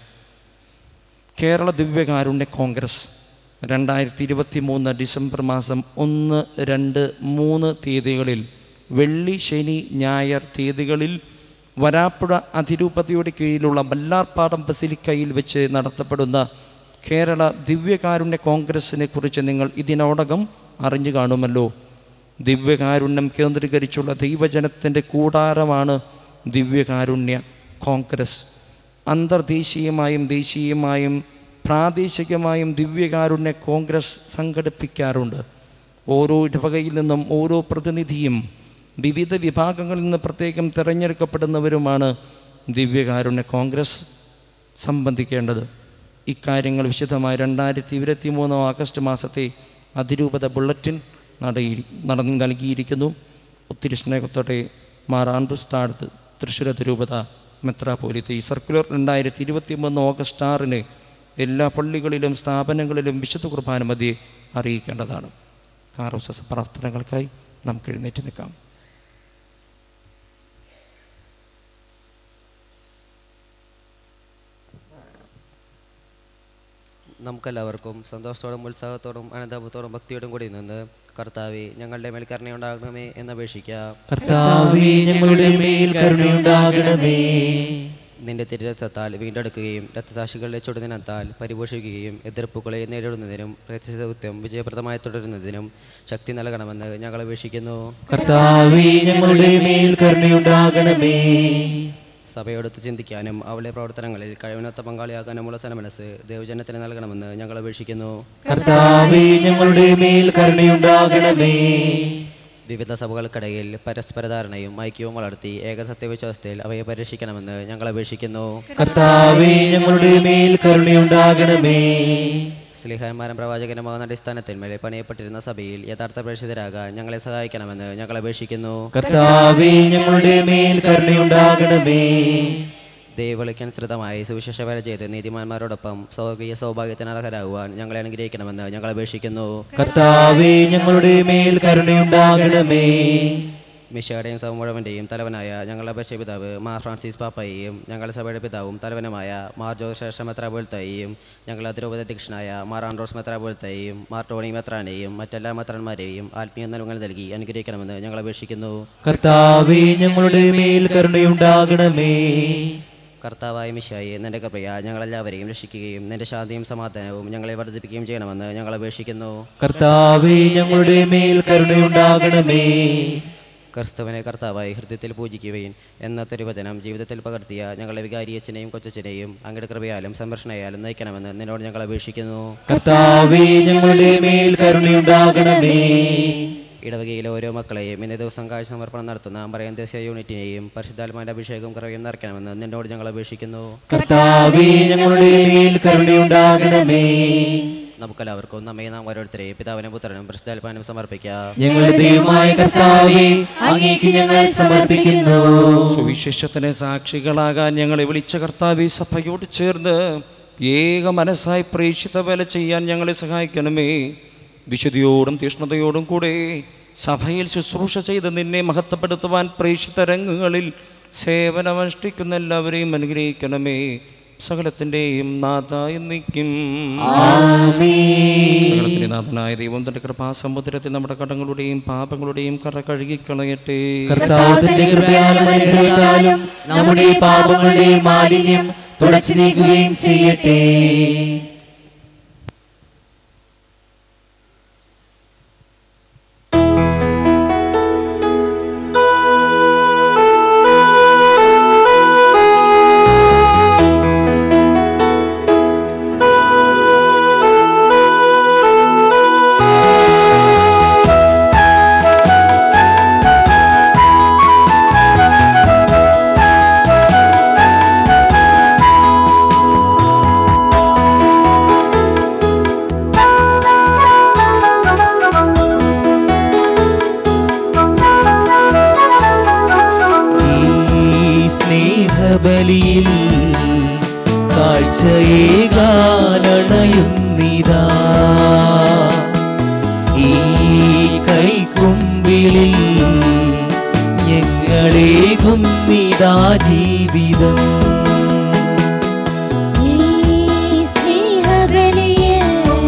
കേരള ദിവ്യകാരുണ്യ കോൺഗ്രസ് രണ്ടായിരത്തി ഇരുപത്തി മൂന്ന് ഡിസംബർ മാസം ഒന്ന് രണ്ട് മൂന്ന് തീയതികളിൽ വെള്ളി ശനി ഞായർ തീയതികളിൽ വരാപ്പുഴ അതിരൂപതയുടെ കീഴിലുള്ള ബല്ലാർപ്പാടം ബസിലിക്കയിൽ വെച്ച് നടത്തപ്പെടുന്ന കേരള ദിവ്യകാരുണ്യ കോൺഗ്രസിനെ കുറിച്ച് നിങ്ങൾ ഇതിനോടകം അറിഞ്ഞു കാണുമല്ലോ ദിവ്യകാരുണ്യം കേന്ദ്രീകരിച്ചുള്ള ദൈവജനത്തിൻ്റെ കൂടാരമാണ് ദിവ്യകാരുണ്യ കോൺഗ്രസ് അന്തർദേശീയമായും ദേശീയമായും പ്രാദേശികമായും ദിവ്യകാരുണ്യ കോൺഗ്രസ് സംഘടിപ്പിക്കാറുണ്ട് ഓരോ ഇടവകയിൽ നിന്നും ഓരോ പ്രതിനിധിയും വിവിധ വിഭാഗങ്ങളിൽ നിന്ന് പ്രത്യേകം തിരഞ്ഞെടുക്കപ്പെടുന്നവരുമാണ് ദിവ്യകാരുണ്യ കോൺഗ്രസ് സംബന്ധിക്കേണ്ടത് ഇക്കാര്യങ്ങൾ വിശദമായി രണ്ടായിരത്തി ഇരുപത്തി മൂന്ന് ഓഗസ്റ്റ് മാസത്തെ അതിരൂപത ബുള്ളറ്റിൻ നടയി നടന്നു നൽകിയിരിക്കുന്നു ഒത്തിരി സ്നേഹത്തോടെ മാറാണ്ടുസ്ഥാനത്ത് തൃശ്ശൂർ അതിരൂപത മെത്രാപോലിത്തെ ഈ സർക്കുലർ രണ്ടായിരത്തി ഇരുപത്തി മൂന്ന് ഓഗസ്റ്റ് ആറിന് എല്ലാ പള്ളികളിലും സ്ഥാപനങ്ങളിലും വിശുദ്ധ കുർബാന മധ്യേ അറിയിക്കേണ്ടതാണ് കാറോസ പ്രാർത്ഥനകൾക്കായി നമുക്ക് എഴുന്നേറ്റ് നിൽക്കാം നമുക്കെല്ലാവർക്കും സന്തോഷത്തോടും ഉത്സാഹത്തോടും അനന്തപത്തോടും ഭക്തിയോടും കൂടി നിന്ന് കർത്താവെ ഞങ്ങളുടെ മേൽ കരുണയുണ്ടാകണമേ എന്നപേക്ഷിക്കാം കർത്താവേ ഞങ്ങളുടെ മേൽ കരുണയുണ്ടാകണമേ നിന്റെ തിരുരക്തത്താൽ വീണ്ടെടുക്കുകയും രക്തസാക്ഷികളുടെ ചുടുദിനത്താൽ പരിപോഷിക്കുകയും എതിർപ്പുകളെ നേരിടുന്നതിനും രക്തദൗത്യം വിജയപ്രദമായി തുടരുന്നതിനും ശക്തി നൽകണമെന്ന് ഞങ്ങൾ അപേക്ഷിക്കുന്നു കർത്താവേ ഞങ്ങളുടെ മേൽ കരുണയുണ്ടാകണമേ സഭയോടൊത്ത് ചിന്തിക്കാനും അവളുടെ പ്രവർത്തനങ്ങളിൽ കഴിവിനൊത്ത പങ്കാളിയാക്കാനുമുള്ള സനമനസ് ദൈവജനത്തിന് നൽകണമെന്ന് ഞങ്ങൾ അപേക്ഷിക്കുന്നു കർത്താവേ ഞങ്ങളുടെ മേൽ കരുണയുണ്ടാകണമേ വിവിധ സഭകൾക്കിടയിൽ പരസ്പര ധാരണയും ഐക്യവും വളർത്തി ഏക സത്യവിശ്വാസത്തിൽ അവയെ പരിരക്ഷിക്കണമെന്ന് ഞങ്ങൾ അപേക്ഷിക്കുന്നു കർത്താവേ ഞങ്ങളുടെ മേൽ കരുണയുണ്ടാകണമേ സ്ലിഹാന്മാരും പ്രവാചകനുമാകുന്ന അടിസ്ഥാനത്തിന്മേൽ പണിയപ്പെട്ടിരുന്ന സഭയിൽ യഥാർത്ഥ പ്രേക്ഷിതരാകാൻ ഞങ്ങളെ സഹായിക്കണമെന്ന് ഞങ്ങൾ അപേക്ഷിക്കുന്നു കർത്താവേ ഞങ്ങളുടെ മേൽ കരുണയുണ്ടാകണമേ ദൈവവിളിക്കനുസൃതമായി സുവിശേഷ വേല ചെയ്ത് നീതിമാന്മാരോടൊപ്പം സ്വർഗീയ സൗഭാഗ്യത്തിന് അർഹരാകുവാൻ ഞങ്ങളെ അനുഗ്രഹിക്കണമെന്ന് ഞങ്ങൾ അപേക്ഷിക്കുന്നു കർത്താവേ ഞങ്ങളുടെ മേൽ കരുണയുണ്ടാകണമേ മിഷയുടെയും സഭ മുഴുവൻ്റെയും തലവനായ ഞങ്ങളുടെ പശ്ചപിതാവ് മാർ ഫ്രാൻസിസ് പാപ്പയെയും ഞങ്ങളുടെ സഭയുടെ പിതാവും തലവനുമായ മാർ ജോസ് ശേഷ മെത്രാപോലത്തെയും ഞങ്ങളുടെ അതിരൂപത അധ്യക്ഷനായ മാർ ആൻഡ്രോസ് മെത്രാപോലത്തെയും മാർ ടോണി മെത്രാനെയും മറ്റെല്ലാ മെത്രാന്മാരെയും ആത്മീയ നൽകുകൾ നൽകി അനുഗ്രഹിക്കണമെന്ന് ഞങ്ങൾ അപേക്ഷിക്കുന്നു കർത്താവേ ഞങ്ങളുടെ മേൽ കരുണയുണ്ടാകണമേ കർത്താവായ മിശായി നിന്റെ കൃപയ ഞങ്ങളെല്ലാവരെയും രക്ഷിക്കുകയും നിന്റെ ശാന്തിയും സമാധാനവും ഞങ്ങളെ വർദ്ധിപ്പിക്കുകയും ചെയ്യണമെന്ന് ഞങ്ങൾ അപേക്ഷിക്കുന്നു കർത്താവേ ഞങ്ങളുടെ മേൽ കരുണയുണ്ടാകണമേ ക്രിസ്തുവിനെ കർത്താവായി ഹൃദയത്തിൽ പൂജിക്കുകയും എന്നത്തെ വചനം ജീവിതത്തിൽ പകർത്തിയ ഞങ്ങളുടെ വികാരിയച്ഛനെയും കൊച്ചച്ഛനെയും അങ്ങയുടെ കൃപയാലും സംരക്ഷണയാലും നയിക്കണമെന്ന് നിന്നോട് ഞങ്ങൾ അപേക്ഷിക്കുന്നു കർത്താവേ ഞങ്ങളുടെ മേൽ കരുണയുണ്ടാകണമേ ഇടവകയിലെ ഓരോ മക്കളെയും ഇന്നേ ദിവസം കാഴ്ച സമർപ്പണം നടത്തുന്ന മറിയം ദേശീയ യൂണിറ്റിനെയും പരിശുദ്ധാത്മാന്റെ അഭിഷേകം കൃപയും നിറയ്ക്കണമെന്ന് നിന്നോട് ഞങ്ങൾ അപേക്ഷിക്കുന്നു കർത്താവേ ഞങ്ങളുടെ മേൽ കരുണയുണ്ടാകണമേ നമുക്കെല്ലാവർക്കും നമ്മെ നാം ഓരോരുത്തരെയും പിതാവിനും പുത്രനും പരിശുദ്ധാത്മാനും സമർപ്പിക്കാം ഞങ്ങളുടെ ദൈവമായ കർത്താവേ അങ്ങേക്ക് ഞങ്ങൾ സമർപ്പിക്കുന്നു സുവിശേഷത്തിന് സാക്ഷികളാകാൻ ഞങ്ങളെ വിളിച്ച കർത്താവ് ഈ സഭയോട് ചേർന്ന് ഏക മനസ്സായി പ്രേക്ഷിത വേല ചെയ്യാൻ ഞങ്ങളെ സഹായിക്കണമേ വിശുദ്ധിയോടും തീഷ്ണതയോടും കൂടെ സഭയിൽ ശുശ്രൂഷ ചെയ്ത് നിന്നെ മഹത്വപ്പെടുത്തുവാൻ പ്രേക്ഷിത രംഗങ്ങളിൽ സേവനമനുഷ്ഠിക്കുന്ന എല്ലാവരെയും അനുഗ്രഹിക്കണമേ സകലത്തിൻ്റെയും നാഥ എന്നിക്കും സകലത്തിന്റെ നാഥനായ ദൈവം തന്റെ കൃപാസമുദ്രത്തിൽ നമ്മുടെ കടങ്ങളുടെയും പാപങ്ങളുടെയും കറ കഴുകിക്കളയട്ടെ കർത്താവിന്റെ കൃപയാലും അനുഗ്രഹത്താലും നമ്മുടെ പാപങ്ങളുടെ മാലിന്യം തുടച്ചു നീക്കുകയും ചെയ്യട്ടെ ഈ സ്നേഹബലിയിൽ കാഴ്ചയേകാനണയുന്നിതാ ഈ കൈക്കുമ്പിളിൽ ഞങ്ങളേകുന്നിതാ ജീവിതം ഈ സ്നേഹബലിയിൽ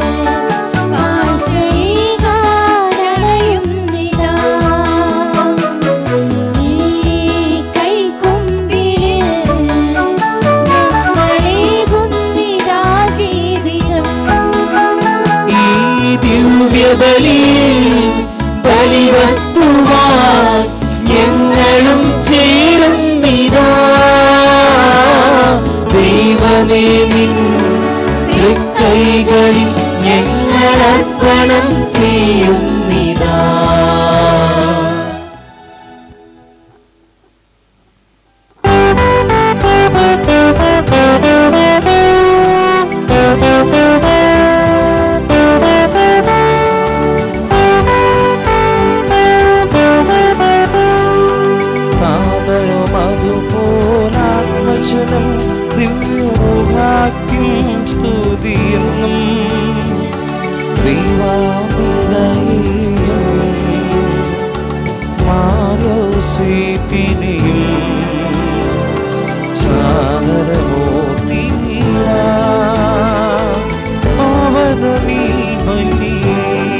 കാഴ്ചയേകാനണയുന്നിതാ. ഈ കൈക്കുമ്പിളിൽ ഞങ്ങളേകുന്നിതാ ജീവിതം. ഈ ദിവ്യബലിയിൽ ബലിവസ്തുവാൻ ഞങ്ങളും ചേരുന്നിതാ ദൈവമേ നിൻ തൃക്കൈകളിൽ ഞങ്ങൾ അർപ്പണം ചെയ്യുന്നിതാ സാദരം അതുപോലാത്മജനം ദിവ്യഭാഗ്യം സ്തുതിയെന്നും ദൈവാമിടയും മാരോസീപിനെയും സാദരമോ തീര അവനീ ബലിയേ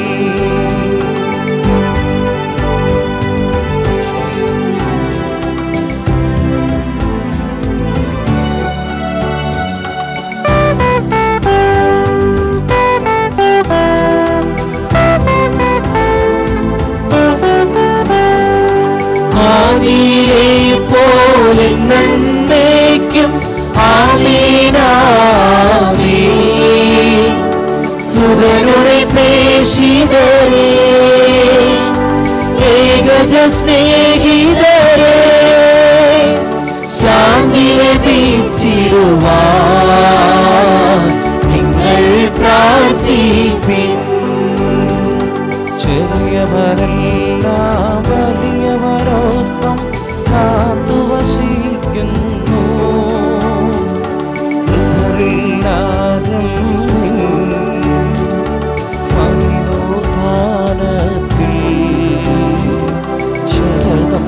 ആദിയിലെ പോലെ നന്നേക്കും ആമീനാമേ സുതനുടെ പ്രേഷിതരേ ഏകജ സ്നേഹിതരേ ശാന്തി ലഭിച്ചിടുവാൻ നിങ്ങൾ പ്രാർത്ഥിപ്പിൻ ചെറിയവരെല്ലാം വലിയവരൊപ്പം കാത്തുവസിക്കുന്നു വൃദ്ധരെല്ലാരും മഹിതോത്ഥാനത്തിൽ ശരണം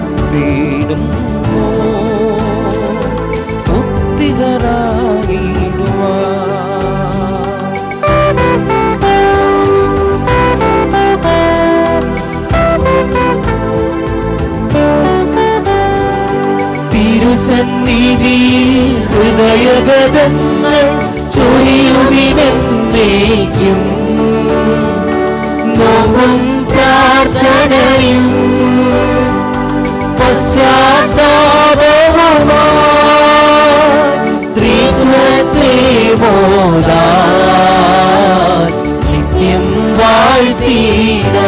സന്നിധിയിൽ ഹൃദയഗതങ്ങൾ ചൊരിയുവിനെന്നേക്കും നോവും പ്രാർത്ഥനയും പശ്ചാത്താപവുമായി ത്രിത്വത്തെ മോദാ നിത്യം വാഴ്ത്തിടാ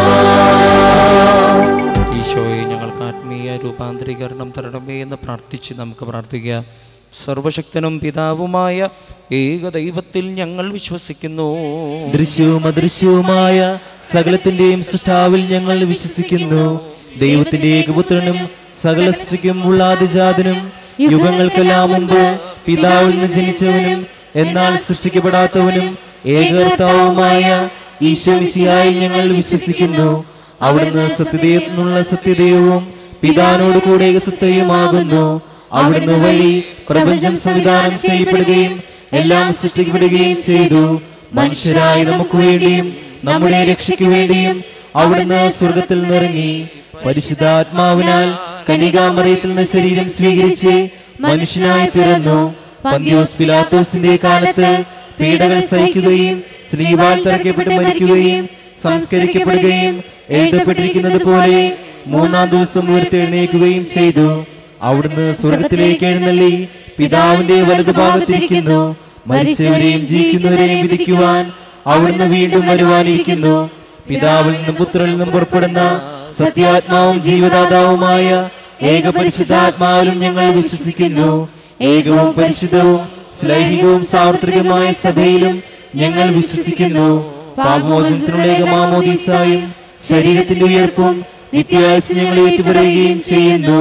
ഈശോയെ ഞങ്ങൾക്ക് ആത്മീയ രൂപാന്തരീകരണം തരണമേ എന്ന് പ്രാർത്ഥിച്ച് നമുക്ക് പ്രാർത്ഥിക്കാം സർവശക്തനും പിതാവുമായ ഏകദൈവത്തിൽ ഞങ്ങൾ വിശ്വസിക്കുന്നു ദൃശ്യവും അദൃശ്യവുമായ സകലത്തിന്റെയും സൃഷ്ടാവിൽ ഞങ്ങൾ വിശ്വസിക്കുന്നു ദൈവത്തിന്റെ ഏകപുത്രനും സകല സൃഷ്ടിക്കും ഉള്ളാതിജാതനും യുഗങ്ങൾക്കെല്ലാം മുമ്പ് പിതാവിൽ നിന്ന് ജനിച്ചവനും എന്നാൽ സൃഷ്ടിക്കപ്പെടാത്തവനും ഏകകർത്താവുമായ ഈശ്വമിശിയായി ഞങ്ങൾ വിശ്വസിക്കുന്നു അവിടുന്ന് സത്യദൈവത്തിനുള്ള സത്യദൈവവും പിതാവിനോട് കൂടെ ഏകസത്യവുമാകുന്നു അവിടുന്ന് വഴി പ്രപഞ്ചം സംവിധാനം ചെയ്യപ്പെടുകയും എല്ലാം സൃഷ്ടിക്കപ്പെടുകയും ചെയ്തു മനുഷ്യരായ നമുക്ക് വേണ്ടിയും നമ്മുടെ രക്ഷയ്ക്ക് വേണ്ടിയും അവിടുന്ന് സ്വർഗത്തിൽ നിറങ്ങി പരിശുദ്ധാത്മാവിനാൽ കനികാമറയത്തിൽ നിന്ന് ശരീരം സ്വീകരിച്ച് മനുഷ്യനായി പിറന്നു പന്തിയോസ് പിലാത്തോസിന്റെ കാലത്ത് പീഡകൾ സഹിക്കുകയും സ്ലീവാൽ തറയ്ക്കപ്പെട്ട് മരിക്കുകയും സംസ്കരിക്കപ്പെടുകയും എഴുതപ്പെട്ടിരിക്കുന്നത് പോലെ മൂന്നാം ദിവസം ഉയർത്തെഴുന്നേൽക്കുകയും ചെയ്തു അവിടുന്ന് സ്വർഗത്തിലേക്ക് എഴുന്നള്ളി പിതാവിന്റെ വലതുഭാഗത്തിരിക്കുന്നു മരിച്ചവരെയും ജീവിക്കുന്നവരെയും വിധിക്കുവാൻ അവിടുന്ന് വീണ്ടും വരുവാനിരിക്കുന്നു പിതാവിൽ നിന്നും പുത്രനിൽ നിന്നും പുറപ്പെടുന്ന സത്യാത്മാവും ജീവദാതാവുമായ ഏകപരിശുദ്ധാത്മാവിലും ഞങ്ങൾ വിശ്വസിക്കുന്നു ഏകവും പരിശുദ്ധവും സ്ലൈഹികവും സാർവത്രികമായ സഭയിലും ഞങ്ങൾ വിശ്വസിക്കുന്നു പാപമോചനത്തിനുള്ള ഏകമാമോദീസായും ശരീരത്തിന്റെ ഉയർപ്പും നിത്യായുസ് ഞങ്ങൾ ഏറ്റുപറയുകയും ചെയ്യുന്നു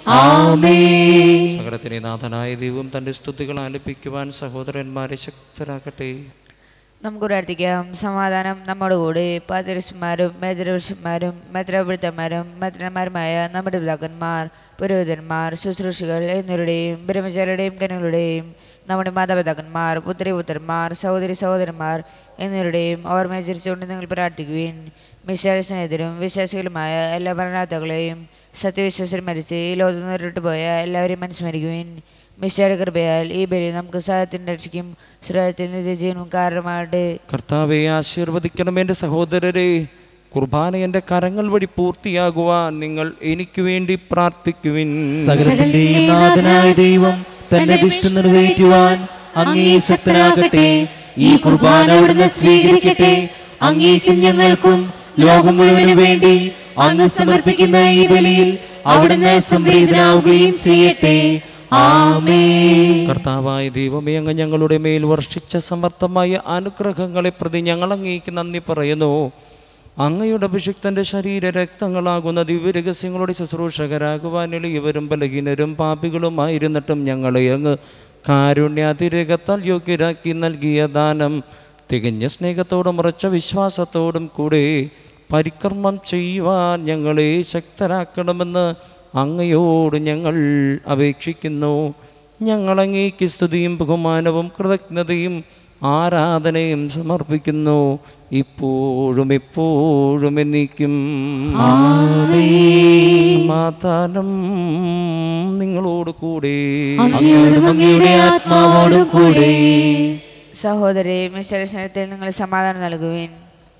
ആമേ സകലത്തിനെ നാഥനായ ദൈവം തൻ്റെ സ്തുതികൾ ആലപിക്കുവാൻ സഹോദരന്മാരെ ശക്തരാക്കട്ടെ നമുക്ക് പ്രാർത്ഥിക്കാം സമാധാനം നമ്മുടെ കൂടെ പാതിരസ്മാരും മേജരവൃഷന്മാരും മെത്രപിടുത്തന്മാരും മെത്രന്മാരുമായ നമ്മുടെ പിതാക്കന്മാർ പുരോഹിതന്മാർ ശുശ്രൂഷികൾ എന്നിവരുടെയും ബ്രഹ്മചാരിയുടെയും കനുകളുടെയും നമ്മുടെ മാതാപിതാക്കന്മാർ പുത്രിപുത്രന്മാർ സഹോദരി സഹോദരന്മാർ എന്നിവരുടെയും ഓർമ്മ ചിരിച്ചുകൊണ്ട് നിങ്ങൾ പ്രാർത്ഥിക്കുവിൻ മിശാല സ്നേഹിതരും വിശ്വാസികളുമായ എല്ലാ ഭരണാർത്ഥകളെയും സത്യവിശ്വാസം മരിച്ച് ഈ ലോകത്ത് നേരിട്ട് പോയ എല്ലാവരെയും മനസ്മരിക്കുവിൻ മിശാല കൃപയാൽ ഈ ബലി നമുക്ക് സഹത്തിൻ്റെ രക്ഷയ്ക്കും സുരത്തിൽ നിത്യജീവനും കാരണമായിട്ട് കർത്താവെ ആശീർവദിക്കണം എൻ്റെ സഹോദരരെ കുർബാന എൻ്റെ കരങ്ങൾ വഴി പൂർത്തിയാകുവാൻ നിങ്ങൾ എനിക്ക് വേണ്ടി പ്രാർത്ഥിക്കുവിൻ സകലത്തിന്റെയും നാഥനായ ദൈവം തന്റെ ദുഷ്ടം നിറവേറ്റുവാൻ അങ്ങേ ശക്തനാകട്ടെ ഈ കുർബാന അവിടുന്ന് സ്വീകരിക്കട്ടെ അങ്ങേക്കും ഞങ്ങൾക്കും ലോകം മുഴുവനും വേണ്ടി അങ്ങ് സമർപ്പിക്കുന്ന ഈ ബലിയിൽ അവിടുന്ന് സംപ്രീതനാവുകയും ചെയ്യട്ടെ ആമേ കർത്താവായ ദൈവമേ അങ്ങ് ഞങ്ങളുടെ മേൽ വർഷിച്ച സമർത്ഥമായ അനുഗ്രഹങ്ങളെ പ്രതി ഞങ്ങൾ അങ്ങേക്ക് നന്ദി പറയുന്നു അങ്ങയുടെ അഭിഷിക്തന്റെ ശരീര രക്തങ്ങളാകുന്ന ദിവ്യരഹസ്യങ്ങളുടെ ശുശ്രൂഷകരാകുവാൻ എളിയവരും ബലഹീനരും പാപികളുമായിരുന്നിട്ടും ഞങ്ങളെ അങ്ങ് കാരുണ്യാതിരകത്താൽ യോഗ്യരാക്കി നൽകിയ ദാനം തികഞ്ഞ സ്നേഹത്തോടും ഉറച്ച വിശ്വാസത്തോടും കൂടെ പരിക്രമം ചെയ്യുവാൻ ഞങ്ങളെ ശക്തരാക്കണമെന്ന് അങ്ങയോട് ഞങ്ങൾ അപേക്ഷിക്കുന്നു ഞങ്ങൾ അങ്ങേക്ക് സ്തുതിയും ബഹുമാനവും കൃതജ്ഞതയും ആരാധനയും സമർപ്പിക്കുന്നു ഇപ്പോഴും എപ്പോഴും എന്നേക്കും സമാധാനം നിങ്ങളോട് കൂടെ അങ്ങയോടും അങ്ങയുടെ ആത്മാവോടും കൂടെ സഹോദരി മിശ്രത്തിൽ നിങ്ങൾ സമാധാനം നൽകുവിൻ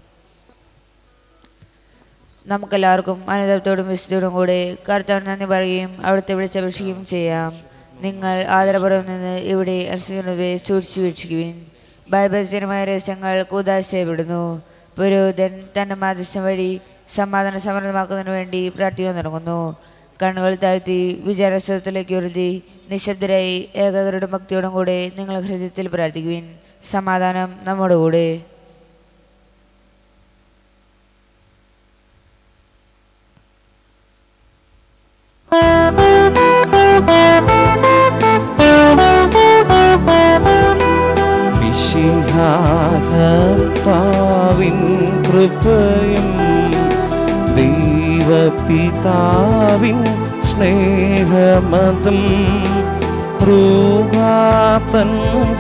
നമുക്കെല്ലാവർക്കും അനുദത്തോടും വിശുദ്ധോടും കൂടെ കർത്താവ് നന്ദി പറയുകയും അവിടുത്തെ വിളിച്ചപേക്ഷിക്കുകയും ചെയ്യാം നിങ്ങൾ ആദരപുറം നിന്ന് ഇവിടെ അനുസരിക്കുന്നവയെ സൂക്ഷിച്ചു വീക്ഷിക്കുവിൻ ഭയഭജനമായ രഹസ്യങ്ങൾ കൂതാശ ചെയ്യപ്പെടുന്നു പുരോഹിതൻ തന്റെ മാധ്യസ്ഥം വഴി സമാധാനം സമൃദ്ധമാക്കുന്നതിന് വേണ്ടി പ്രാർത്ഥിക്കാൻ തുടങ്ങുന്നു കണ്ണുകൾ താഴ്ത്തി വിചാരസ്വരത്തിലേക്ക് ഉരുതി നിശബ്ദരായി ഏകാഗ്രയുടെ ഭക്തിയോടും കൂടെ നിങ്ങൾ ഹൃദയത്തിൽ പ്രാർത്ഥിക്കുവിൻ സമാധാനം നമ്മുടെ കൂടെ വിശിഹാകർത്താവിൻ കൃപയും ദൈവപിതാവിൻ സ്നേഹമതും റൂഹാതൻ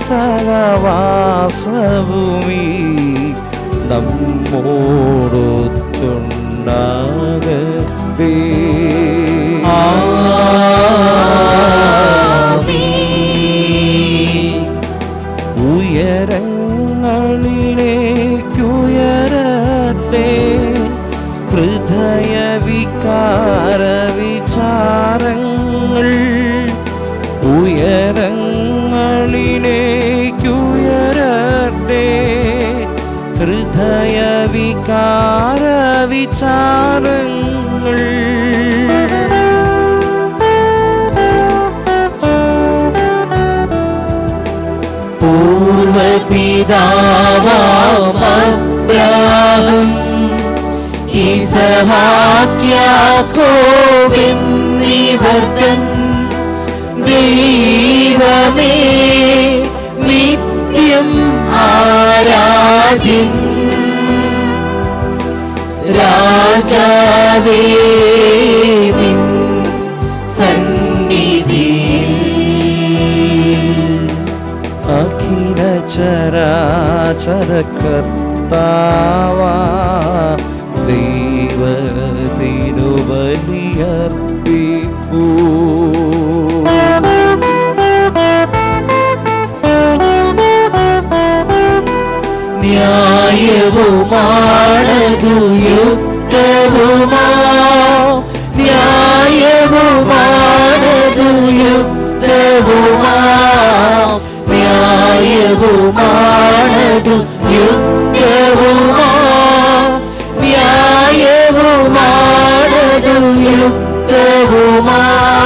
സഹവാസഭൂമി നമ്മോടൊത്തുണ്ടാകേ പിതാവാമബ്രാഹം ഇസഹാക്യാക്കോബിന്നിവർത്തൻ ദൈവമേ നിത്യം ആരാധ്യൻ രാജാവേ നിൻ സന്നിധിയിൽ അഖില ചരാചര കർത്താവാ ദൈവത്തിനു ബലിയർപ്പിക്കൂ ന്യായവുമാണതു യുക്തവുമാ ന്യായവുമാണതു യുക്തവുമാ ന്യായവുമാണതു യുക്തവുമാ ന്യായവുമാണതു യുക്തവുമാ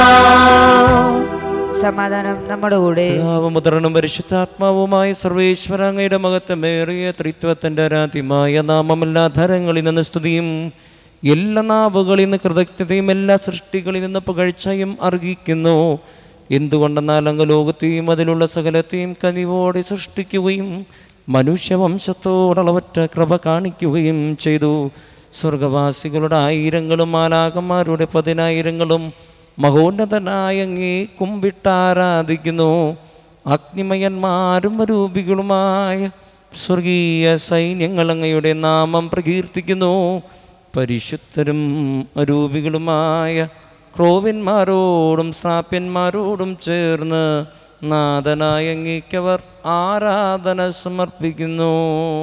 സമാധാനം നമ്മുടെ കൂടെ പിതാവും മുദ്രനും പരിശുദ്ധാത്മാവുമായ സർവേശ്വര അങ്ങയുടെ മഹത്വമേറിയ ത്രിത്വത്തിന്റെ ആരാധ്യമായ നാമമെല്ലാ ധരങ്ങളിൽ നിന്ന് സ്തുതിയും എല്ലാ നാവുകളിൽ നിന്ന് കൃതജ്ഞതയും എല്ലാ സൃഷ്ടികളിൽ നിന്ന് പുകഴ്ചയും അർഹിക്കുന്നു എന്തുകൊണ്ടെന്നാൽ അങ്ങ് ലോകത്തെയും അതിലുള്ള സകലത്തെയും കനിവോടെ സൃഷ്ടിക്കുകയും മനുഷ്യവംശത്തോടളവറ്റ കൃപ കാണിക്കുകയും ചെയ്തു സ്വർഗവാസികളുടെ ആയിരങ്ങളും മാലാകന്മാരുടെ പതിനായിരങ്ങളും മഹോന്നതനായ അങ്ങേ കുമ്പിട്ടാരാധിക്കുന്നു അഗ്നിമയന്മാരും രൂപികളുമായ സ്വർഗീയ സൈന്യങ്ങൾ അങ്ങയുടെ നാമം പ്രകീർത്തിക്കുന്നു പരിശുദ്ധരും അരൂപികളുമായ ക്രോവന്മാരോടും ശ്രാപ്യന്മാരോടും ചേർന്ന് നാഥനായ അങ്ങേക്കവർ ആരാധന സമർപ്പിക്കുന്നു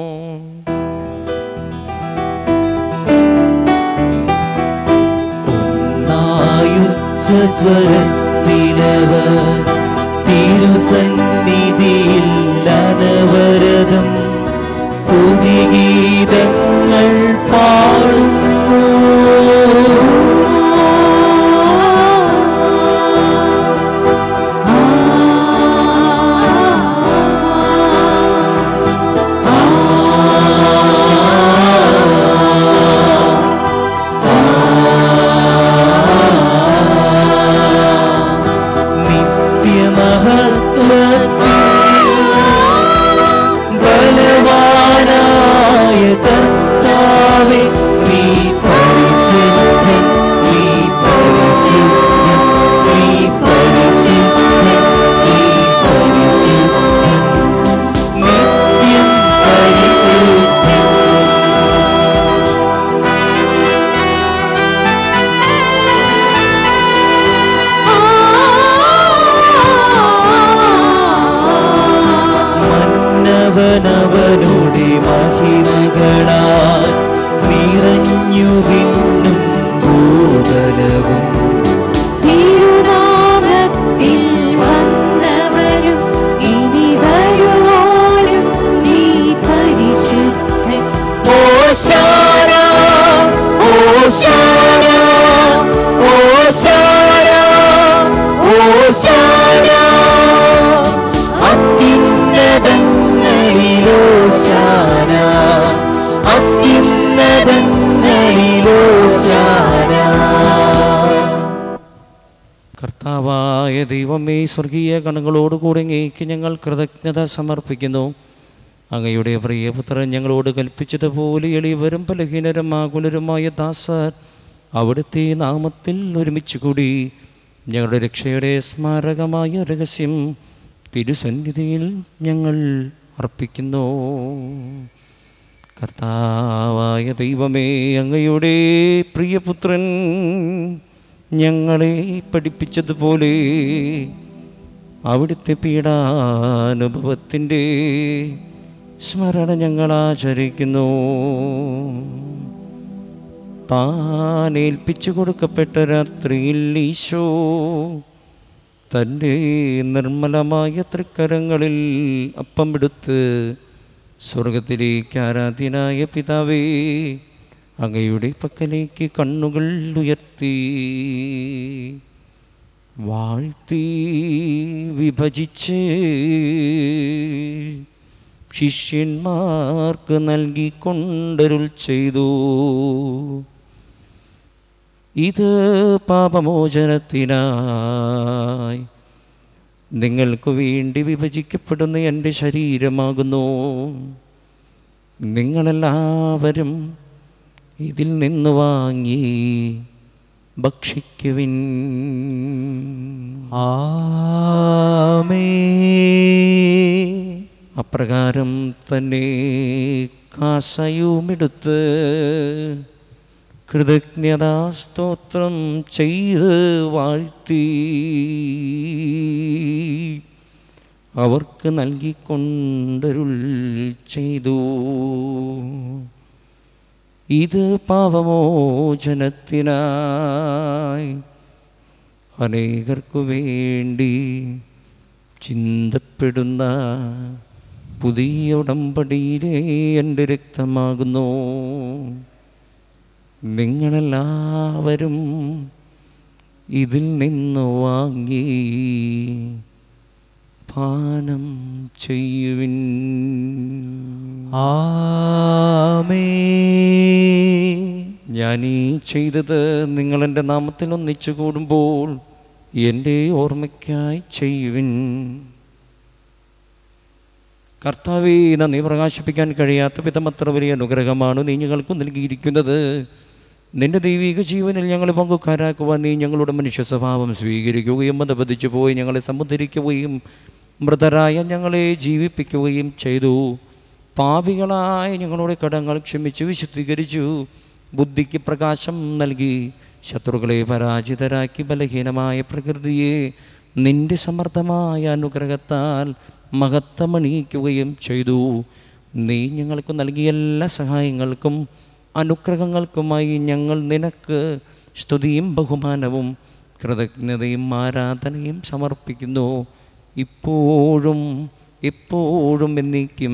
നായുച്ച സ്വരത്തിലവർ തിരുസന്നിധിയിൽ അനവരതം സ്തുതിഗീതങ്ങൾ പാടുന്നു നിത്യമഹത്വത്തിൽ ബലവാനായ കർത്താവേ നീ പരിശുദ്ധൻ നീ പരിശുദ്ധൻ നീ പരിശുദ്ധൻ നീ പരിശുദ്ധൻ നിത്യം പരിശുദ്ധൻ മന്നവനവനുടെ മഹിമകളാൽ നിറഞ്ഞു വിണ്ണും ഭൂതലവും തിരുനാമത്തിൽ വന്നവരും ഇനി വരുവാനും നീ പരിശുദ്ധൻ ഓശാന ഓശാന ഓശാന ഓശാന അത്യുന്നതങ്ങളിലോശാന അത്യുന്നതങ്ങളിലോശാന കർത്താവായ ദൈവമേ സ്വർഗീയ ഗണങ്ങളോടുകൂടി അങ്ങേക്ക് ഞങ്ങൾ കൃതജ്ഞത സമർപ്പിക്കുന്നു അങ്ങയുടെ പ്രിയപുത്രൻ ഞങ്ങളോട് കൽപ്പിച്ചതുപോലെ എളിയവരും ബലഹീനരും ആകുലരുമായ ദാസർ അവിടുത്തെ നാമത്തിൽ ഒരുമിച്ച് കൂടി ഞങ്ങളുടെ രക്ഷയുടെ സ്മാരകമായ രഹസ്യം തിരുസന്നിധിയിൽ ഞങ്ങൾ അർപ്പിക്കുന്നു കർത്താവായ ദൈവമേ അങ്ങയുടെ പ്രിയപുത്രൻ ഞങ്ങളെ പഠിപ്പിച്ചതുപോലെ അവിടുത്തെ പീഡാനുഭവത്തിൻ്റെ സ്മരണ ഞങ്ങൾ ആചരിക്കുന്നു താൻ ഏൽപ്പിച്ചു കൊടുക്കപ്പെട്ട രാത്രിയിൽ ഈശോ തൻ്റെ നിർമ്മലമായ തൃക്കരങ്ങളിൽ അപ്പം എടുത്ത് സ്വർഗത്തിലേക്ക് ആരാധ്യനായ പിതാവേ അങ്ങയുടെ പക്കലേക്ക് കണ്ണുകൾ ഉയർത്തി വാഴ്ത്തി വിഭജിച്ച് ശിഷ്യന്മാർക്ക് നൽകിക്കൊണ്ടരുൾ ചെയ്തു ഇത് പാപമോചനത്തിനായി നിങ്ങൾക്ക് വേണ്ടി വിഭജിക്കപ്പെടുന്ന എൻ്റെ ശരീരമാകുന്നു നിങ്ങളെല്ലാവരും ഇതിൽ നിന്ന് വാങ്ങി ഭക്ഷിക്കുവിൻ ആമേ അപ്രകാരം തന്നെ കാസയുമെടുത്ത് കൃതജ്ഞതാസ്തോത്രം ചെയ്ത് വാഴ്ത്തി അവർക്ക് നൽകിക്കൊണ്ടരുൾ ചെയ്തു ഇത് പാവമോചനത്തിനായി അനേകർക്കു വേണ്ടി ചിന്തപ്പെടുന്ന പുതിയ ഉടമ്പടിയിലെ എൻ്റെ രക്തമാകുന്നു നിങ്ങളെല്ലാവരും ഇതിൽ നിന്ന് വാങ്ങി പാനം ചെയ്യുവിൻ ആമേ ഞാൻ ഈ ചെയ്തത് നിങ്ങളെൻ്റെ നാമത്തിൽ ഒന്നിച്ചു കൂടുമ്പോൾ എൻ്റെ ഓർമ്മയ്ക്കായി ചെയ്യുവിൻ കർത്താവേ നന്ദി പ്രകാശിപ്പിക്കാൻ കഴിയാത്ത വിധം അത്ര വലിയ അനുഗ്രഹമാണ് നീ ഞങ്ങൾക്ക് നൽകിയിരിക്കുന്നത് നിന്റെ ദൈവിക ജീവനിൽ ഞങ്ങളെ പങ്കുക്കാരാക്കുവാൻ നീ ഞങ്ങളുടെ മനുഷ്യ സ്വഭാവം സ്വീകരിക്കുകയും മതപതിച്ചു പോയി ഞങ്ങളെ സമുദ്ധരിക്കുകയും മൃതരായ ഞങ്ങളെ ജീവിപ്പിക്കുകയും ചെയ്തു പാപികളായ ഞങ്ങളുടെ കടങ്ങൾ ക്ഷമിച്ചു വിശുദ്ധീകരിച്ചു ബുദ്ധിക്ക് പ്രകാശം നൽകി ശത്രുക്കളെ പരാജിതരാക്കി ബലഹീനമായ പ്രകൃതിയെ നിന്റെ സമർത്ഥമായ അനുഗ്രഹത്താൽ മഹത്വമണിയിക്കുകയും ചെയ്തു നീ ഞങ്ങൾക്ക് നൽകിയ എല്ലാ സഹായങ്ങൾക്കും അനുഗ്രഹങ്ങൾക്കുമായി ഞങ്ങൾ നിനക്ക് സ്തുതിയും ബഹുമാനവും കൃതജ്ഞതയും ആരാധനയും സമർപ്പിക്കുന്നു ഇപ്പോഴും എപ്പോഴും എന്നേക്കും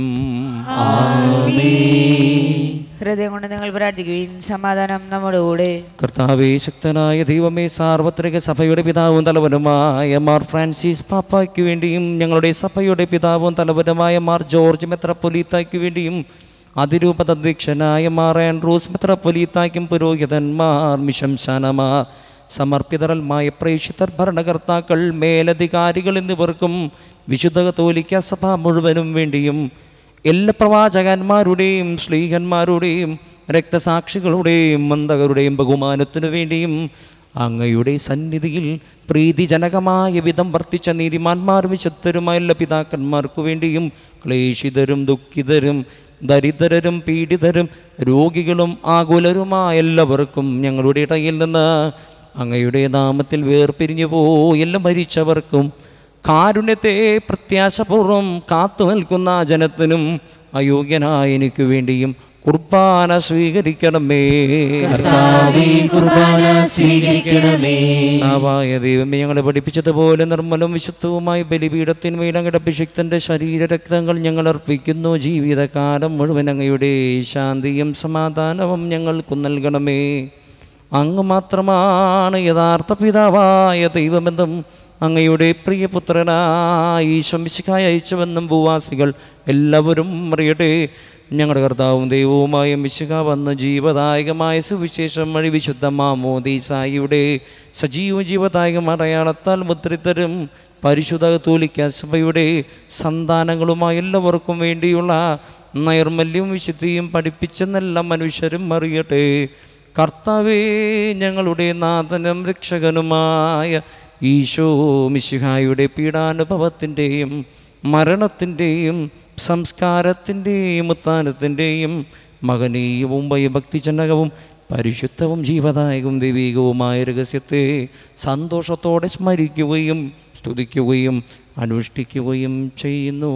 ഹൃദയം കൊണ്ട് നിങ്ങൾ പ്രാർത്ഥിക്കുകയും സമാധാനം നമ്മുടെ കൂടെ കർത്താവേ ശക്തനായ ദൈവമേ സാർവത്രിക സഭയുടെ പിതാവും തലവനുമായ മാർ ഫ്രാൻസിസ് പാപ്പായ്ക്ക് വേണ്ടിയും ഞങ്ങളുടെ സഭയുടെ പിതാവും തലവനുമായ മാർ ജോർജ് മെത്രപ്പൊലീത്തായ്ക്ക് വേണ്ടിയും അതിരൂപത അധ്യക്ഷനായ മാർ ആൻഡ്രൂസ് മെത്രപ്പൊലീത്തായ്ക്കും പുരോഹിതന്മാർ മിശംശാനമാർ സമർപ്പിതരൽമായ പ്രേക്ഷിതർ ഭരണകർത്താക്കൾ മേലധികാരികൾ എന്നിവർക്കും വിശുദ്ധ കത്തോലിക്ക സഭ മുഴുവനും വേണ്ടിയും എല്ലാ പ്രവാചകന്മാരുടെയും ശ്ലീഹന്മാരുടെയും രക്തസാക്ഷികളുടെയും മന്ദകരുടെയും ബഹുമാനത്തിനു വേണ്ടിയും അങ്ങയുടെ സന്നിധിയിൽ പ്രീതിജനകമായ വിധം വർത്തിച്ച നീതിമാന്മാർ വിശുദ്ധരുമായ എല്ലാ പിതാക്കന്മാർക്കു വേണ്ടിയും ക്ലേശിതരും ദുഃഖിതരും ദരിദ്രരും പീഡിതരും രോഗികളും ആകുലരുമായ എല്ലാവർക്കും ഞങ്ങളുടെ ഇടയിൽ നിന്ന് അങ്ങയുടെ നാമത്തിൽ വേർപിരിഞ്ഞു പോയെല്ലാം മരിച്ചവർക്കും കാരുണ്യത്തെ പ്രത്യാശപൂർവം കാത്തു നിൽക്കുന്ന ജനത്തിനും അയോഗ്യനായ എനിക്ക് വേണ്ടിയും കുർബാന സ്വീകരിക്കണമേ കർത്താവേ കുർബാന സ്വീകരിക്കണമേ കർത്താവായ ദൈവമേ ഞങ്ങളെ പഠിപ്പിച്ചതുപോലെ നിർമ്മലവും വിശുദ്ധവുമായ ബലിപീഠത്തിന്മേൽ അങ്ങയുടെ അഭിഷിക്തന്റെ ശരീരരക്തങ്ങൾ ഞങ്ങൾ അർപ്പിക്കുന്നു ജീവിതകാലം മുഴുവൻ അങ്ങയുടെ ശാന്തിയും സമാധാനവും ഞങ്ങൾക്ക് നൽകണമേ അങ്ങ് മാത്രമാണ് യഥാർത്ഥ പിതാവായ ദൈവമെന്നും അങ്ങയുടെ പ്രിയപുത്രനായി ശംശിക്കായി അയച്ചുവെന്നും ഭൂവാസികൾ എല്ലാവരും അറിയട്ടെ ഞങ്ങളുടെ കർത്താവും ദൈവവുമായ മിശിക വന്ന് ജീവദായകമായ സുവിശേഷം വഴി വിശുദ്ധ മാമോദീസായിയുടെ സജീവ ജീവദായകം അടയാളത്താൽ മുദ്രിതരും പരിശുദ്ധ തൂലിക്ക സഭയുടെ സന്താനങ്ങളുമായ എല്ലാവർക്കും വേണ്ടിയുള്ള നൈർമല്യവും വിശുദ്ധിയും പഠിപ്പിച്ചെന്നെല്ലാം മനുഷ്യരും അറിയട്ടെ കർത്താവേ ഞങ്ങളുടെ നാഥനും രക്ഷകനുമായ ഈശോ മിശിഹായുടെ പീഡാനുഭവത്തിൻ്റെയും മരണത്തിൻ്റെയും സംസ്കാരത്തിൻ്റെയും ഉത്ഥാനത്തിൻ്റെയും മകനീയവും ഭയഭക്തിജനകവും പരിശുദ്ധവും ജീവദായകവും ദൈവികവുമായ രഹസ്യത്തെ സന്തോഷത്തോടെ സ്മരിക്കുകയും സ്തുതിക്കുകയും അനുഷ്ഠിക്കുകയും ചെയ്യുന്നു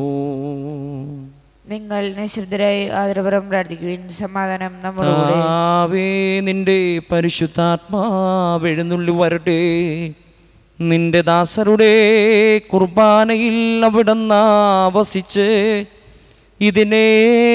നിങ്ങൾ നിശബ്ദരായി ആദരപുരം പ്രാർത്ഥിക്കുകയും സമാധാനം നമ്മുടെ കൂടെ ആവേ നിന്റെ പരിശുദ്ധാത്മാവെഴുന്നള്ളി വരട്ടെ നിന്റെ ദാസരുടെ കുർബാനയിൽ അവിടുന്ന് വസിച്ച് ഇതിനെ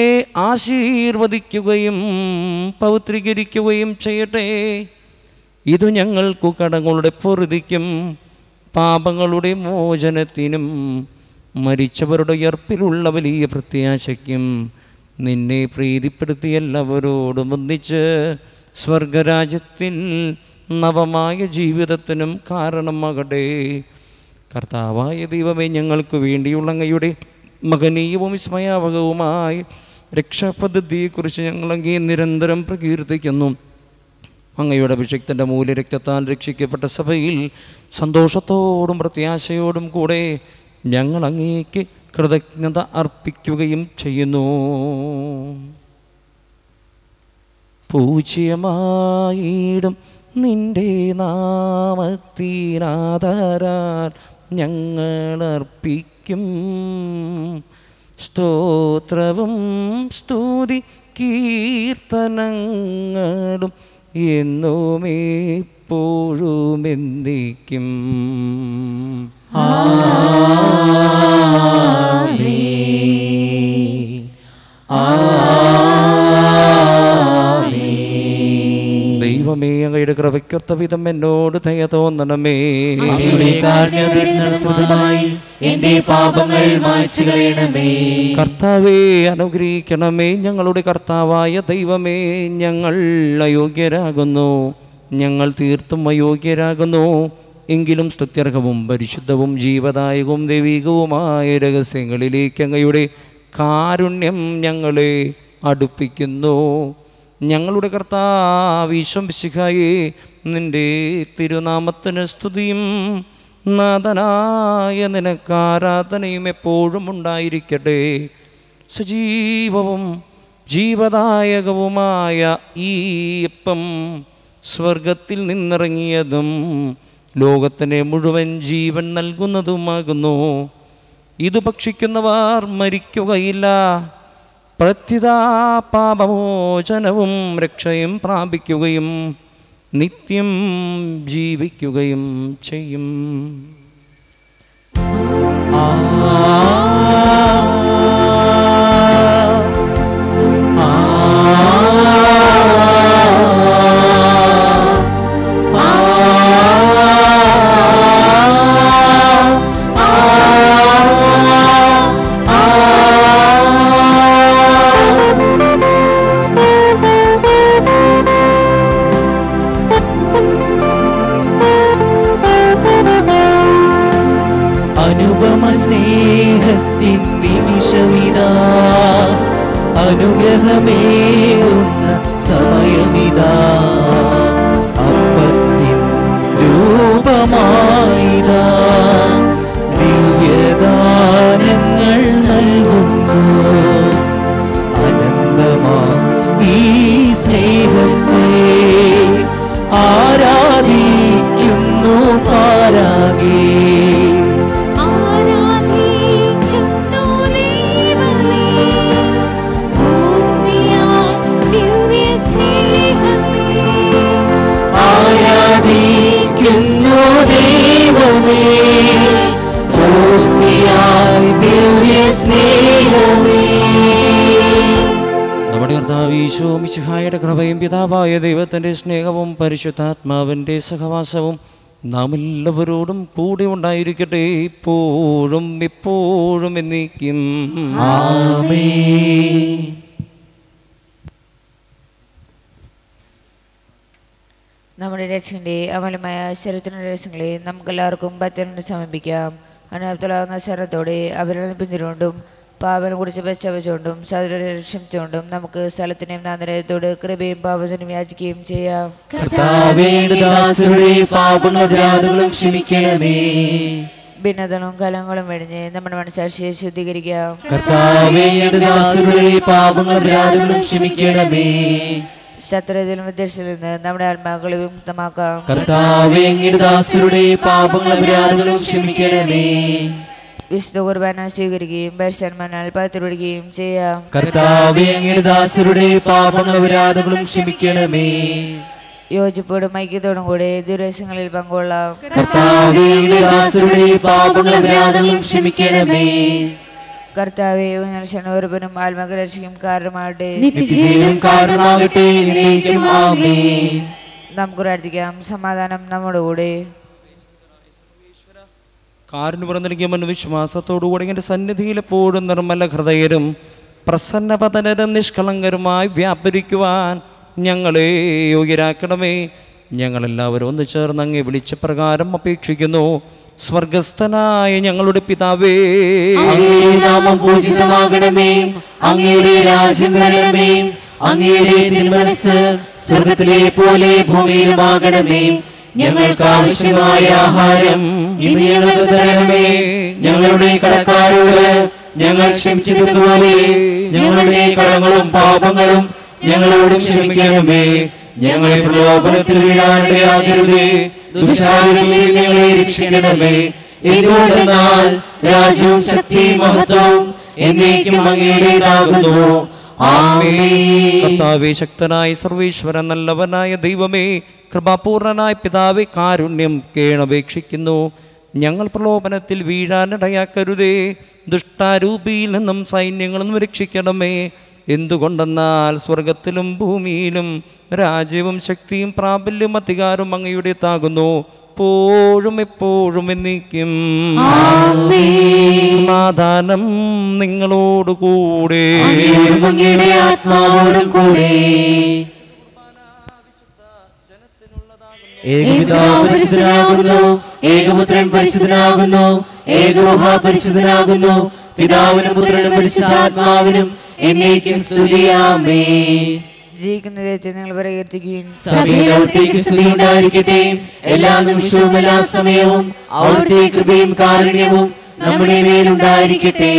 ആശീർവദിക്കുകയും പൗത്രീകരിക്കുകയും ചെയ്യട്ടെ ഇത് ഞങ്ങൾക്കു കടങ്ങളുടെ പൊറുതിക്കും പാപങ്ങളുടെ മോചനത്തിനും മരിച്ചവരുടെ ഉയർപ്പിലുള്ള വലിയ പ്രത്യാശയ്ക്കും നിന്നെ പ്രീതിപ്പെടുത്തി എല്ലാവരോടും ഒന്നിച്ച് സ്വർഗരാജ്യത്തിൽ നവമായ ജീവിതത്തിനും കാരണമാകട്ടെ കർത്താവായ ദൈവമേ ഞങ്ങൾക്ക് വേണ്ടിയുള്ള അങ്ങയുടെ മകനീയവും വിസ്മയാവകവുമായ രക്ഷാപദ്ധതിയെക്കുറിച്ച് ഞങ്ങൾ അങ്ങേ നിരന്തരം പ്രകീർത്തിക്കുന്നു അങ്ങയുടെ അഭിഷക്തൻ്റെ മൂല്യരക്തത്താൽ രക്ഷിക്കപ്പെട്ട സഭയിൽ സന്തോഷത്തോടും പ്രത്യാശയോടും കൂടെ ഞങ്ങൾ അങ്ങേക്ക് കൃതജ്ഞത അർപ്പിക്കുകയും ചെയ്യുന്നു പൂജ്യമായിടും നിന്റെ നാമത്തിനാദരാൽ ഞങ്ങൾ അർപ്പിക്കും സ്തോത്രവും സ്തുതി കീർത്തനങ്ങളും എന്നും എപ്പോഴും എന്നേക്കും ദൈവമേ അങ്ങയുടെ കൃപയ്ക്കൊത്ത വിധം എന്നോട് ദയ തോന്നണമേ അങ്ങയുടെ കാരുണ്യദർശനമായി എന്റെ പാപങ്ങൾ മായ്ച്ചു കളയണമേ കർത്താവെ അനുഗ്രഹിക്കണമേ ഞങ്ങളുടെ കർത്താവായ ദൈവമേ ഞങ്ങൾ അയോഗ്യരാകുന്നു ഞങ്ങൾ തീർത്തും അയോഗ്യരാകുന്നു എങ്കിലും സ്തുത്യർഹവും പരിശുദ്ധവും ജീവദായകവും ദൈവികവുമായ രഹസ്യങ്ങളിലേക്ക് അങ്ങയുടെ കാരുണ്യം ഞങ്ങളെ അടുപ്പിക്കുന്നു ഞങ്ങളുടെ കർത്താവിശ്വംശിഖായെ നിന്റെ തിരുനാമത്തിന് സ്തുതിയും നാഥനായ നിനക്ക് ആരാധനയും എപ്പോഴും ഉണ്ടായിരിക്കട്ടെ സജീവവും ജീവദായകവുമായ ഈ അപ്പം സ്വർഗത്തിൽ നിന്നിറങ്ങിയതും ലോകത്തിന് മുഴുവൻ ജീവൻ നൽകുന്നതുമാകുന്നു ഇത് ഭക്ഷിക്കുന്നവർ മരിക്കുകയില്ല പ്രത്യുതാ പാപമോചനവും രക്ഷയും പ്രാപിക്കുകയും നിത്യം ജീവിക്കുകയും ചെയ്യും അനുപമ സ്നേഹത്തിൻ നിമിഷമിതാ അനുഗ്രഹമേകുന്ന സമയമിതാ അപ്പത്തിൻ രൂപമായിതാ ദിവ്യദാനങ്ങൾ നൽകുന്നു അനന്തമാ ഈ സ്നേഹത്തെ ആരാധിക്കുന്നു പാരാകേ ആരാധിക്കുന്നു ദൈവമേ ഓസ്തിയാൽ ദിവ്യ സ്നേഹമേ ആരാധിക്കുന്നു ദൈവമേ ഓസ്തിയായി ദിവ്യ സ്നേഹമേ നമ്മുടെ കർത്താവ് ഈശോ മിശിഹായുടെ കൃപയും പിതാവായ ദൈവത്തിൻ്റെ സ്നേഹവും പരിശുദ്ധാത്മാവിൻ്റെ സഹവാസവും നാം എല്ലാവരോടും കൂടെ ഉണ്ടായിരിക്കട്ടെ ഇപ്പോഴും എപ്പോഴും എന്നേക്കും ആമേൻ നമ്മുടെ രക്ഷകന്റെ അമലമായ ശരീരത്തിൻ്റെ രഹസ്യങ്ങളെ നമുക്കെല്ലാവർക്കും പത്യനോട് സമീപിക്കാം അനാപ്തലാകുന്ന ശരത്തോടെ അവരെ പിന്തുകൊണ്ടും പാപനെ കുറിച്ച് പശ്ചാത്തപിച്ചുകൊണ്ടും സഹോദരരെ ക്ഷമിച്ചുകൊണ്ടും നമുക്ക് സ്ഥലത്തിനെയും നാന്തരത്തോട് കൃപയും പാപത്തിനും യാചിക്കുകയും ചെയ്യാം കർത്താവേ ദാസരുടെ പാപങ്ങളും ക്ഷമിക്കണമേ ഭിന്നതകളും കലങ്ങളും വെടിഞ്ഞ് നമ്മുടെ മനസാക്ഷിയെ ശുദ്ധീകരിക്കാം കർത്താവേ ദാസരുടെ പാപങ്ങളും ക്ഷമിക്കണമേ ശത്രുതയിലും വിദേശത്തിൽ നിന്ന് നമ്മുടെ ആത്മാക്കളെ വിമുക്തമാക്കാം കർത്താവേ ദാസരുടെ പാപങ്ങളും ക്ഷമിക്കണമേ വിശുദ്ധ കുർബാന സ്വീകരിക്കുകയും പരിശന്മാനാൽ പത്തിരിടുകയും ചെയ്യാം കർത്താവേ ദാസരുടെ പാപങ്ങളും ക്ഷമിക്കണമേ യോജിപ്പോടും ഐക്യത്തോടും കൂടെ ദുരസ്യങ്ങളിൽ പങ്കുകൊള്ളാം കർത്താവേ ദാസരുടെ പാപങ്ങളും ക്ഷമിക്കണമേ കർത്താവെ ക്ഷണോർപ്പനും ആത്മകരക്ഷയ്ക്കും കാരണമാകട്ടെ നിത്യജീവൻ കാരണമാകട്ടെ എന്നേക്കും ആമേൻ നമുക്ക് പ്രാർത്ഥിക്കാം സമാധാനം നമ്മുടെ കൂടെ കാറിന് പുറന്നിരിക്കുമ്പോൾ വിശ്വാസത്തോടുകൂടി എൻ്റെ സന്നിധിയിൽ എപ്പോഴും നിർമ്മല ഹൃദയരും പ്രസന്നപതനരും നിഷ്കളങ്കരുമായി വ്യാപരിക്കുവാൻ ഞങ്ങളെ യോഗ്യരാക്കണമേ ഞങ്ങളെല്ലാവരും ഒന്ന് ചേർന്ന് അങ്ങേ വിളിച്ച പ്രകാരം അപേക്ഷിക്കുന്നു സ്വർഗസ്ഥനായ ഞങ്ങളുടെ പിതാവേ അങ്ങയുടെ നാമം പൂജിതമാകണമേ അങ്ങയുടെ രാജ്യം വരണമേ അങ്ങയുടെ തിരുമനസ് സ്വർഗത്തിലെ പോലെ ഭൂമിയിലുമാകണമേ ഞങ്ങൾക്ക് ആവശ്യമായ ആഹാരം ഇന്ന് ഞങ്ങൾക്ക് തരണമേ ഞങ്ങളുടെ കടക്കാരോട് ഞങ്ങൾ ക്ഷമിച്ചതുപോലെ ഞങ്ങളുടെ കടങ്ങളും പാപങ്ങളും ഞങ്ങളോട് ക്ഷമിക്കണമേ ഞങ്ങളെ പ്രലോഭനത്തിൽ വീഴാനിടയാകരുതേ ദുഷ്ടാരൂപിൽ ഞങ്ങളെ രക്ഷിക്കണമേ എന്തുകൊണ്ടെന്നാൽ രാജ്യവും ശക്തിയും മഹത്വവും എന്നേക്കും അങ്ങയുടേതാകുന്നു ആമേൻ കർത്താവേ ശക്തനായ സർവേശ്വരൻ നല്ലവനായ ദൈവമേ കൃപാപൂർണനായ പിതാവെ കാരുണ്യം കേണപേക്ഷിക്കുന്നു ഞങ്ങൾ പ്രലോഭനത്തിൽ വീഴാനിടയാക്കരുതേ ദുഷ്ടാരൂപിയിൽ നിന്നും സൈന്യങ്ങളിൽ നിന്നും രക്ഷിക്കണമേ എന്തുകൊണ്ടെന്നാൽ സ്വർഗത്തിലും ഭൂമിയിലും രാജ്യവും ശക്തിയും പ്രാബല്യവും അധികാരവും അങ്ങയുടെ താകുന്നു എപ്പോഴും എപ്പോഴും എന്നേക്കും സമാധാനം നിങ്ങളോടുകൂടെ അങ്ങയോടും അങ്ങയുടെ ആത്മാവോടും കൂടെ ഏകപിതാവ് പരിശുദ്ധനാകുന്നു ഏകപുത്രൻ പരിശുദ്ധനാകുന്നു ഏകോഹ പരിശുദ്ധനാകുന്നു പിതാവിനും പുത്രനും പരിശുദ്ധാത്മാവിനും എന്നേക്കും സ്തുതിയാമേ ജീവിക്കുന്ന വിധത്തിൽ നിങ്ങൾ പ്രകീർത്തിക്കുകയും സഭയിൽ അവിടുത്തേക്ക് സ്തുതി ഉണ്ടായിരിക്കട്ടെ എല്ലാ നിമിഷവും എല്ലാ സമയവും അവിടുത്തെ കൃപയും കാരുണ്യവും നമ്മുടെ മേലുണ്ടായിരിക്കട്ടെ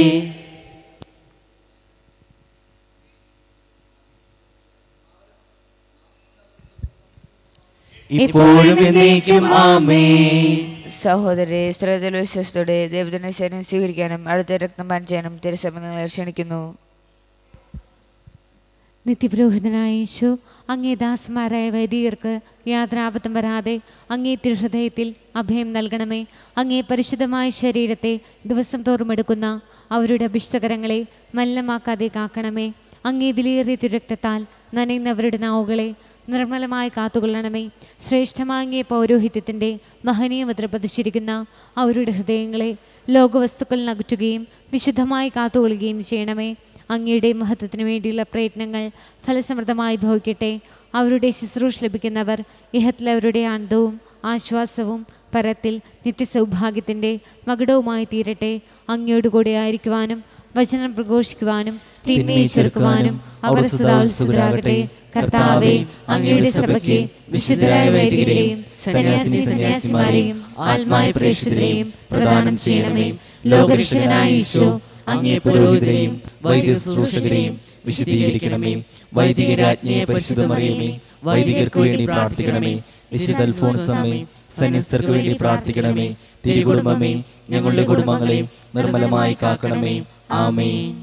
ഇപ്പോഴും എന്നേക്കും ആമേ സഹോദരി സ്ഥലത്തിൽ വിശ്വസത്തോടെ ദേവദിന ശരീരം സ്വീകരിക്കാനും അടുത്ത രക്തം പാൻ ചെയ്യാനും തിരുസഭ നിങ്ങളെ ക്ഷണിക്കുന്നു നിത്യപുരോഹിതനായ യേശു അങ്ങേ ദാസന്മാരായ വൈദികർക്ക് യാത്രാപത്തം വരാതെ അങ്ങേ തിരുഹൃദയത്തിൽ അഭയം നൽകണമേ അങ്ങേ പരിശുദ്ധമായ ശരീരത്തെ ദിവസം തോറും എടുക്കുന്ന അവരുടെ അഭിഷ്ടകരങ്ങളെ മലിനമാക്കാതെ കാക്കണമേ അങ്ങേ വിലയേറിയ തിരുരക്തത്താൽ നനയുന്നവരുടെ നാവുകളെ നിർമ്മലമായി കാത്തുകൊള്ളണമേ ശ്രേഷ്ഠമായ അങ്ങേ പൗരോഹിത്യത്തിൻ്റെ മഹനീയമത്ര പതിച്ചിരിക്കുന്ന അവരുടെ ഹൃദയങ്ങളെ ലോകവസ്തുക്കളിൽ അകറ്റുകയും വിശുദ്ധമായി കാത്തുകൊള്ളുകയും ചെയ്യണമേ അങ്ങയുടെ മഹത്വത്തിന് വേണ്ടിയുള്ള പ്രയത്നങ്ങൾ ഫലസമൃദ്ധമായി ഭവിക്കട്ടെ അവരുടെ ശുശ്രൂഷ ലഭിക്കുന്നവർ ഇഹത്തിൽ അവരുടെ ആനന്ദവും ആശ്വാസവും പരത്തിൽ നിത്യസൗഭാഗ്യത്തിൻ്റെ മകുടവുമായി തീരട്ടെ അങ്ങയോട് കൂടെ ആയിരിക്കുവാനും വചനം പ്രഘോഷിക്കുവാനും തിന്മയെ ചെറുക്കുവാനും അവർ സദാ ഉത്സുകരാകട്ടെ കർത്താവെ അങ്ങയുടെ സഭയ്ക്ക് വിശുദ്ധരായ വൈദികരെയും സന്യാസിനി സന്യാസിമാരെയും ആത്മായ പ്രേക്ഷിതരെയും പ്രദാനം ചെയ്യണമേ ലോകരക്ഷകനായ ഈശോ അങ്ങേ പുരോഹിതരെയും വൈദ്യ ശുശ്രൂഷകരെയും വിശദീകരിക്കണമേ വൈദികരാജ്ഞയെ പരിശുദ്ധമറിയമേ വൈദികർക്ക് വേണ്ടി പ്രാർത്ഥിക്കണമേ വിശുദ്ധ അൽഫോൺസമ്മേ സന്യസ്തർക്ക് വേണ്ടി പ്രാർത്ഥിക്കണമേ തിരുകുടുംബമേ ഞങ്ങളുടെ കുടുംബങ്ങളെ നിർമ്മലമായി കാക്കണമേ ആമേൻ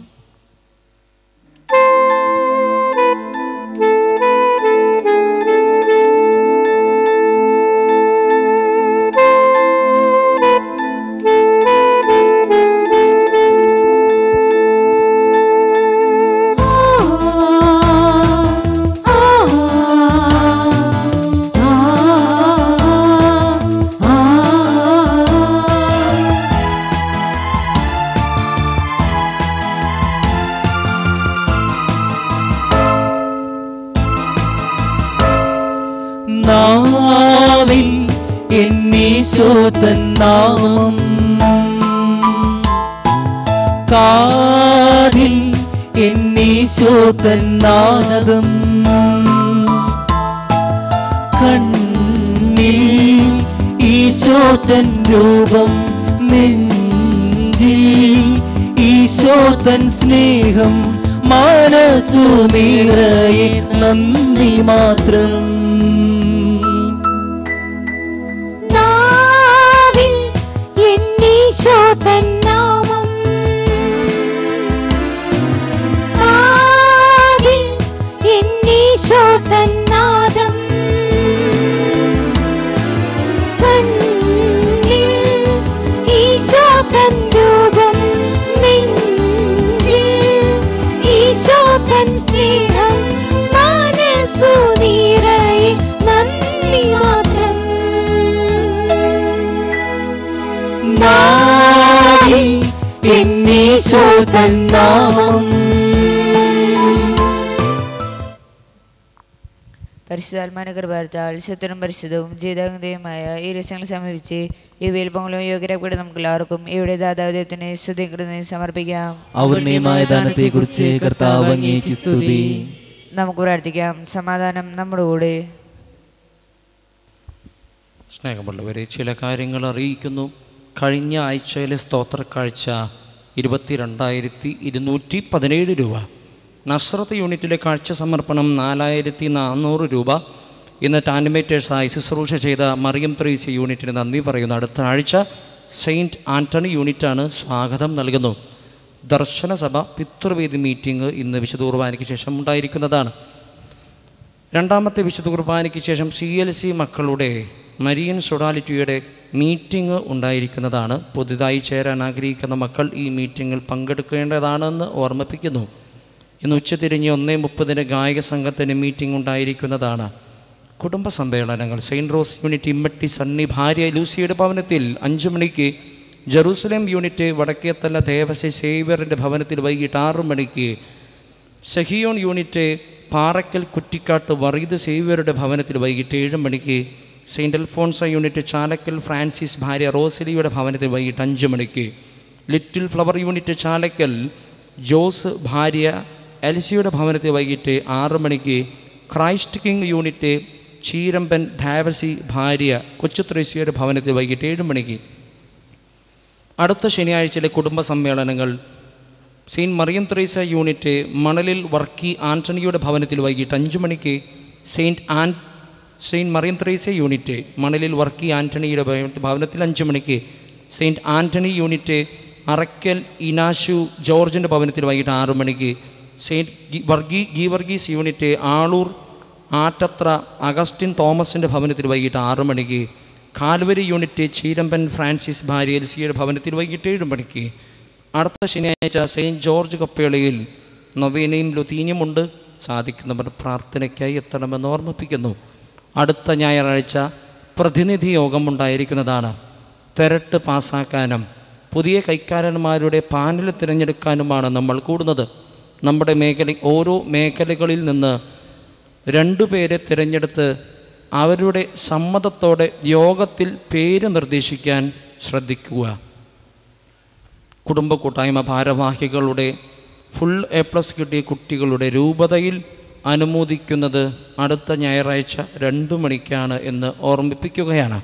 നാവിൽ എന്നീശോതൻ നാമം കാതിൽ എന്നീശോതൻ നാദം കണ്ണിൽ ഈശോതൻ രൂപം നെഞ്ചിൽ ഈശോതൻ സ്നേഹം മനസ്സു നിറയെ നന്ദി മാത്രം നാവിൽ എന്നീശോതൻ നാമം കാതിൽ എന്നീശോതൻ നാദം കണ്ണിൽ ഈശോതൻ രൂപം നെഞ്ചിൽ ഈശോതൻ സ്നേഹം മനസ്സു നിറയെ നന്ദി മാത്രം എന്നീശോ തന്നാമം പരിശുദ്ധാത്മാന കൃപാർത്താൽ ശുദ്ധനും പരിശുദ്ധവും ജീതാഗതയുമായ ഈ രസങ്ങൾ സമീപിച്ച് ഇവയിൽ പങ്കും യോഗ്യരാക്കപ്പെട്ട് നമുക്ക് എല്ലാവർക്കും ഇവിടെ ദാതാവിധത്തിന് സ്തുതികൃതയും സമർപ്പിക്കാം അവർണീയമായ ദാനത്തെക്കുറിച്ച് കർത്താവ് അങ്ങേക്ക് സ്തുതി നമുക്ക് പ്രാർത്ഥിക്കാം സമാധാനം നമ്മുടെ കൂടെ സ്നേഹമുള്ളവരെ ചില കാര്യങ്ങൾ അറിയിക്കുന്നു കഴിഞ്ഞ ആഴ്ചയിലെ സ്തോത്ര കാഴ്ച ഇരുപത്തിരണ്ടായിരത്തി ഇരുന്നൂറ്റി പതിനേഴ് രൂപ നസ്രത്ത് യൂണിറ്റിലെ കാഴ്ച സമർപ്പണം നാലായിരത്തി നാനൂറ് രൂപ ഇന്ന് ആനിമേറ്റേഴ്സായി ശുശ്രൂഷ ചെയ്ത മറിയം ത്രേസി യൂണിറ്റിന് നന്ദി പറയുന്നു അടുത്ത ആഴ്ച സെയിൻറ്റ് ആൻ്റണി യൂണിറ്റാണ് സ്വാഗതം നൽകുന്നു ദർശനസഭ പിതൃവേദി മീറ്റിംഗ് ഇന്ന് വിശുദ്ധ കുർബാനയ്ക്ക് ശേഷം ഉണ്ടായിരിക്കുന്നതാണ് രണ്ടാമത്തെ വിശുദ്ധ കുർബാനയ്ക്ക് ശേഷം സി എൽ സി മക്കളുടെ മരിയൻ സൊഡാലിറ്റിയുടെ മീറ്റിംഗ് ഉണ്ടായിരിക്കുന്നതാണ് പുതുതായി ചേരാൻ ആഗ്രഹിക്കുന്ന മക്കൾ ഈ മീറ്റിങ്ങിൽ പങ്കെടുക്കേണ്ടതാണെന്ന് ഓർമ്മിപ്പിക്കുന്നു ഇന്ന് ഉച്ചതിരിഞ്ഞ് ഒന്നേ മുപ്പതിന് ഗായക സംഘത്തിന് മീറ്റിംഗ് ഉണ്ടായിരിക്കുന്നതാണ് കുടുംബ സമ്മേളനങ്ങൾ Saint Rose unit Immatty Sunny ഭാര്യ ലൂസിയുടെ ഭവനത്തിൽ അഞ്ചു മണിക്ക് ജെറൂസലേം യൂണിറ്റ് വടക്കേത്തല ദേവസ്യ സേവ്യറിൻ്റെ ഭവനത്തിൽ വൈകിട്ട് ആറു മണിക്ക് ഷഹിയോൺ യൂണിറ്റ് പാറയ്ക്കൽ കുറ്റിക്കാട്ട് വറീദ് സേവ്യരുടെ ഭവനത്തിൽ വൈകിട്ട് ഏഴ് മണിക്ക് Saint Alphonsa unit Chalakkal Francis ഭാര്യ റോസലിയുടെ ഭവനത്തിൽ വൈകിട്ട് അഞ്ച് മണിക്ക് little flower unit Chalakkal Jose ഭാര്യ എൽസിയുടെ ഭവനത്തിൽ വൈകിട്ട് ആറ് മണിക്ക് Christ King unit Cheeramban Davasi ഭാര്യ കൊച്ചുത്രേസ്യയുടെ ഭവനത്തിൽ വൈകിട്ട് ഏഴ് മണിക്ക് അടുത്ത ശനിയാഴ്ചയിലെ കുടുംബ സമ്മേളനങ്ങൾ സെയിൻറ്റ് മറിയം ത്രേസ യൂണിറ്റ് മണലിൽ വർക്കി ആൻ്റണിയുടെ ഭവനത്തിൽ വൈകിട്ട് അഞ്ച് മണിക്ക് Saint Ann Saint Mariam Thresa unit Manalil Varkey ആൻ്റണിയുടെ ഭവ- ഭവനത്തിൽ അഞ്ച് മണിക്ക് Saint Antony unit Arakkal Inashu ജോർജിൻ്റെ ഭവനത്തിൽ വൈകിട്ട് ആറ് മണിക്ക് സെയിൻറ്റ് ഗി- വർഗി ഗീവർഗീസ് യൂണിറ്റ് ആളൂർ ആറ്റത്ര അഗസ്റ്റിൻ തോമസിൻ്റെ ഭവനത്തിൽ വൈകിട്ട് ആറ് മണിക്ക് കാൽവരി യൂണിറ്റ് ചീരമ്പൻ ഫ്രാൻസിസ് ഭാര്യ എൽസിയുടെ ഭവനത്തിൽ വൈകിട്ട് ഏഴ് മണിക്ക് അടുത്ത ശനിയാഴ്ച സെയിൻറ്റ് ജോർജ് കപ്പേളയിൽ നൊവേനയും ലുതീനിയുമുണ്ട് സാധിക്കുന്നവർ പ്രാർത്ഥനയ്ക്കായി എത്തണമെന്ന് ഓർമ്മിപ്പിക്കുന്നു അടുത്ത ഞായറാഴ്ച പ്രതിനിധി യോഗം ഉണ്ടായിരിക്കുന്നതാണ് തിരട്ട് പാസ്സാക്കാനും പുതിയ കൈക്കാരന്മാരുടെ പാനൽ തിരഞ്ഞെടുക്കാനുമാണ് നമ്മൾ കൂടുന്നത് നമ്മുടെ മേഖല ഓരോ മേഖലകളിൽ നിന്ന് രണ്ടുപേരെ തിരഞ്ഞെടുത്ത് അവരുടെ സമ്മതത്തോടെ യോഗത്തിൽ പേര് നിർദ്ദേശിക്കാൻ ശ്രദ്ധിക്കുക കുടുംബ കൂട്ടായ്മ ഭാരവാഹികളുടെ ഫുൾ എ പ്ലസ് കിട്ടിയ കുട്ടികളുടെ രൂപതയിൽ അനുമോദിക്കുന്നത് അടുത്ത ഞായറാഴ്ച രണ്ടു മണിക്കാണ് എന്ന് ഓർമ്മിപ്പിക്കുകയാണ്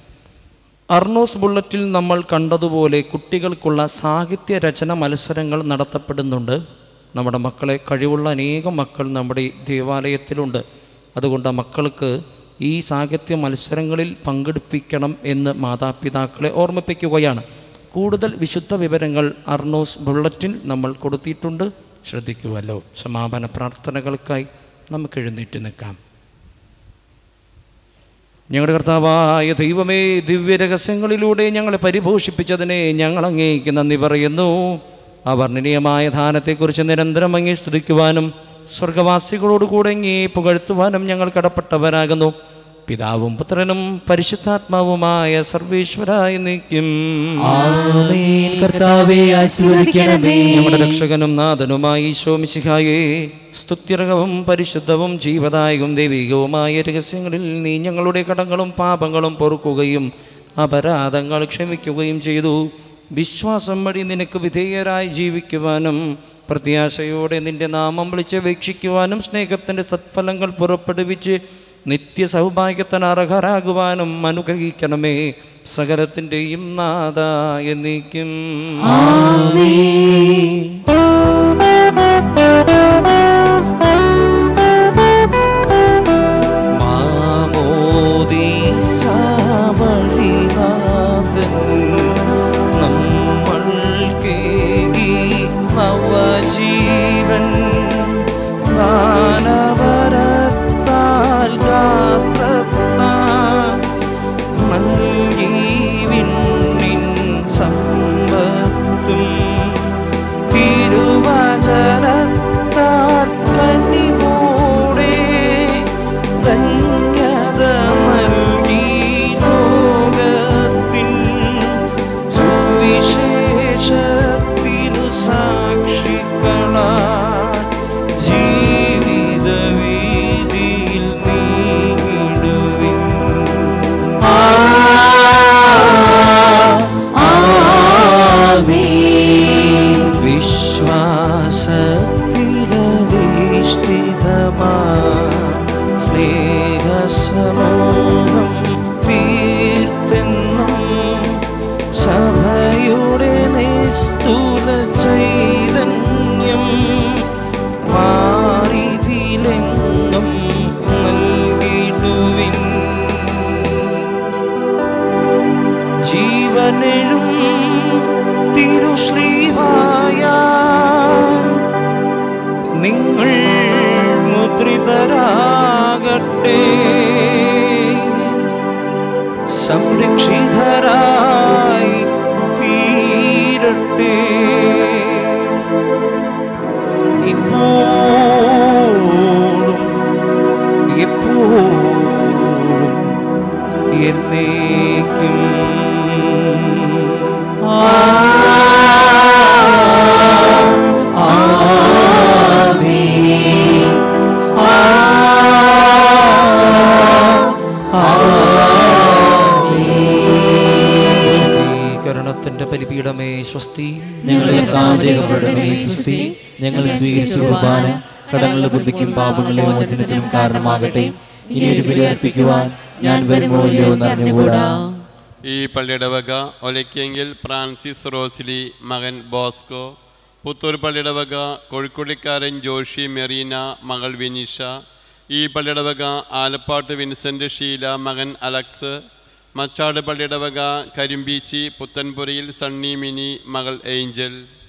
അർണോസ് ബുള്ളറ്റിൽ നമ്മൾ കണ്ടതുപോലെ കുട്ടികൾക്കുള്ള സാഹിത്യ രചന മത്സരങ്ങൾ നടത്തപ്പെടുന്നുണ്ട് നമ്മുടെ മക്കളെ കഴിവുള്ള അനേകം മക്കൾ നമ്മുടെ ഈ ദേവാലയത്തിലുണ്ട് അതുകൊണ്ട് ആ മക്കൾക്ക് ഈ സാഹിത്യ മത്സരങ്ങളിൽ പങ്കെടുപ്പിക്കണം എന്ന് മാതാപിതാക്കളെ ഓർമ്മിപ്പിക്കുകയാണ് കൂടുതൽ വിശുദ്ധ വിവരങ്ങൾ അർണോസ് ബുള്ളറ്റിൽ നമ്മൾ കൊടുത്തിട്ടുണ്ട് ശ്രദ്ധിക്കുമല്ലോ സമാപന പ്രാർത്ഥനകൾക്കായി നമുക്ക് എഴുന്നേറ്റ് നിൽക്കാം ഞങ്ങളുടെ കർത്താവായ ദൈവമേ ദിവ്യരഹസ്യങ്ങളിലൂടെ ഞങ്ങളെ പരിപോഷിപ്പിച്ചതിനെ ഞങ്ങൾ അങ്ങേക്ക് നന്ദി പറയുന്നു അവർണ്ണനീയമായ ദാനത്തെക്കുറിച്ച് നിരന്തരം അങ്ങേ സ്തുതിക്കുവാനും സ്വർഗവാസികളോടുകൂടെ അങ്ങേ പുകഴ്ത്തുവാനും ഞങ്ങൾ കടപ്പെട്ടവരാകുന്നു പിതാവും പുത്രനും പരിശുദ്ധാത്മാവുമായ സർവേശ്വരായ നിൽക്കും ആമേൻ കർത്താവെ ആശീർവദിക്കണമേ നമ്മുടെ രക്ഷകനും നാഥനുമായി ഈശോമിശിഹായേ സ്തുത്യർഹവും പരിശുദ്ധവും ജീവദായകവും ദൈവികവുമായ രഹസ്യങ്ങളിൽ നീ ഞങ്ങളുടെ കടങ്ങളും പാപങ്ങളും പൊറുക്കുകയും അപരാധങ്ങൾ ക്ഷമിക്കുകയും ചെയ്തു വിശ്വാസം വഴി നിനക്ക് വിധേയരായി ജീവിക്കുവാനും പ്രത്യാശയോടെ നിന്റെ നാമം വിളിച്ചപേക്ഷിക്കുവാനും സ്നേഹത്തിൻ്റെ സത്ഫലങ്ങൾ പുറപ്പെടുവിച്ച് നിത്യ സൗഭാഗ്യത്തിന് അർഹരാകുവാനും അനുഗ്രഹിക്കണമേ സകലത്തിൻ്റെയും നാഥ എന്നീക്കും നവജീവൻ ദാനവരത്താൽ ഗാത്രത്താൽ നൽകിവിണ്ണിൻ സമ്പത്തും തിരുവചനത്താൽ ജീവനെഴും തിരുശ്രീവായ നിങ്ങൾ മുദ്രിതരാകട്ടെ സംരക്ഷിതരായി തീരട്ടെ ഇപ്പോഴും എപ്പോഴും എന്നേക്കും വിശദീകരണത്തിന്റെ പരിപീഠമേ സ്വസ്തി ഞങ്ങളെ കാന്തേകപ്പെടണമേ സുസ്തി ഞങ്ങൾ സ്വീകരിച്ച കുർബാന കടങ്ങളുടെ ബുദ്ധിക്കും പാപങ്ങളുടെ മോചനത്തിനും കാരണമാകട്ടെ ഇനി ഒരു ബലി അർപ്പിക്കുവാൻ ഞാൻ വരുമോ ഇല്ലയോ എന്നറിഞ്ഞുകൂടാ ഈ പള്ളിയുടെ വക ഒലയ്ക്കെങ്കിൽ ഫ്രാൻസിസ് റോസ്ലി മകൻ ബോസ്കോ പുത്തൂർ പള്ളിയുടെ വക കോഴിക്കോടിക്കാരൻ ജോഷി മെറീന മകൾ വിനീഷ ഈ പള്ളിയുടെ വക ആലപ്പാട്ട് വിൻസെൻ്റ് ഷീല മകൻ അലക്സ് മച്ചാട് പള്ളിയുടെ വക കരിമ്പീച്ചി പുത്തൻപുരയിൽ സണ്ണി മിനി മകൾ ഏഞ്ചൽ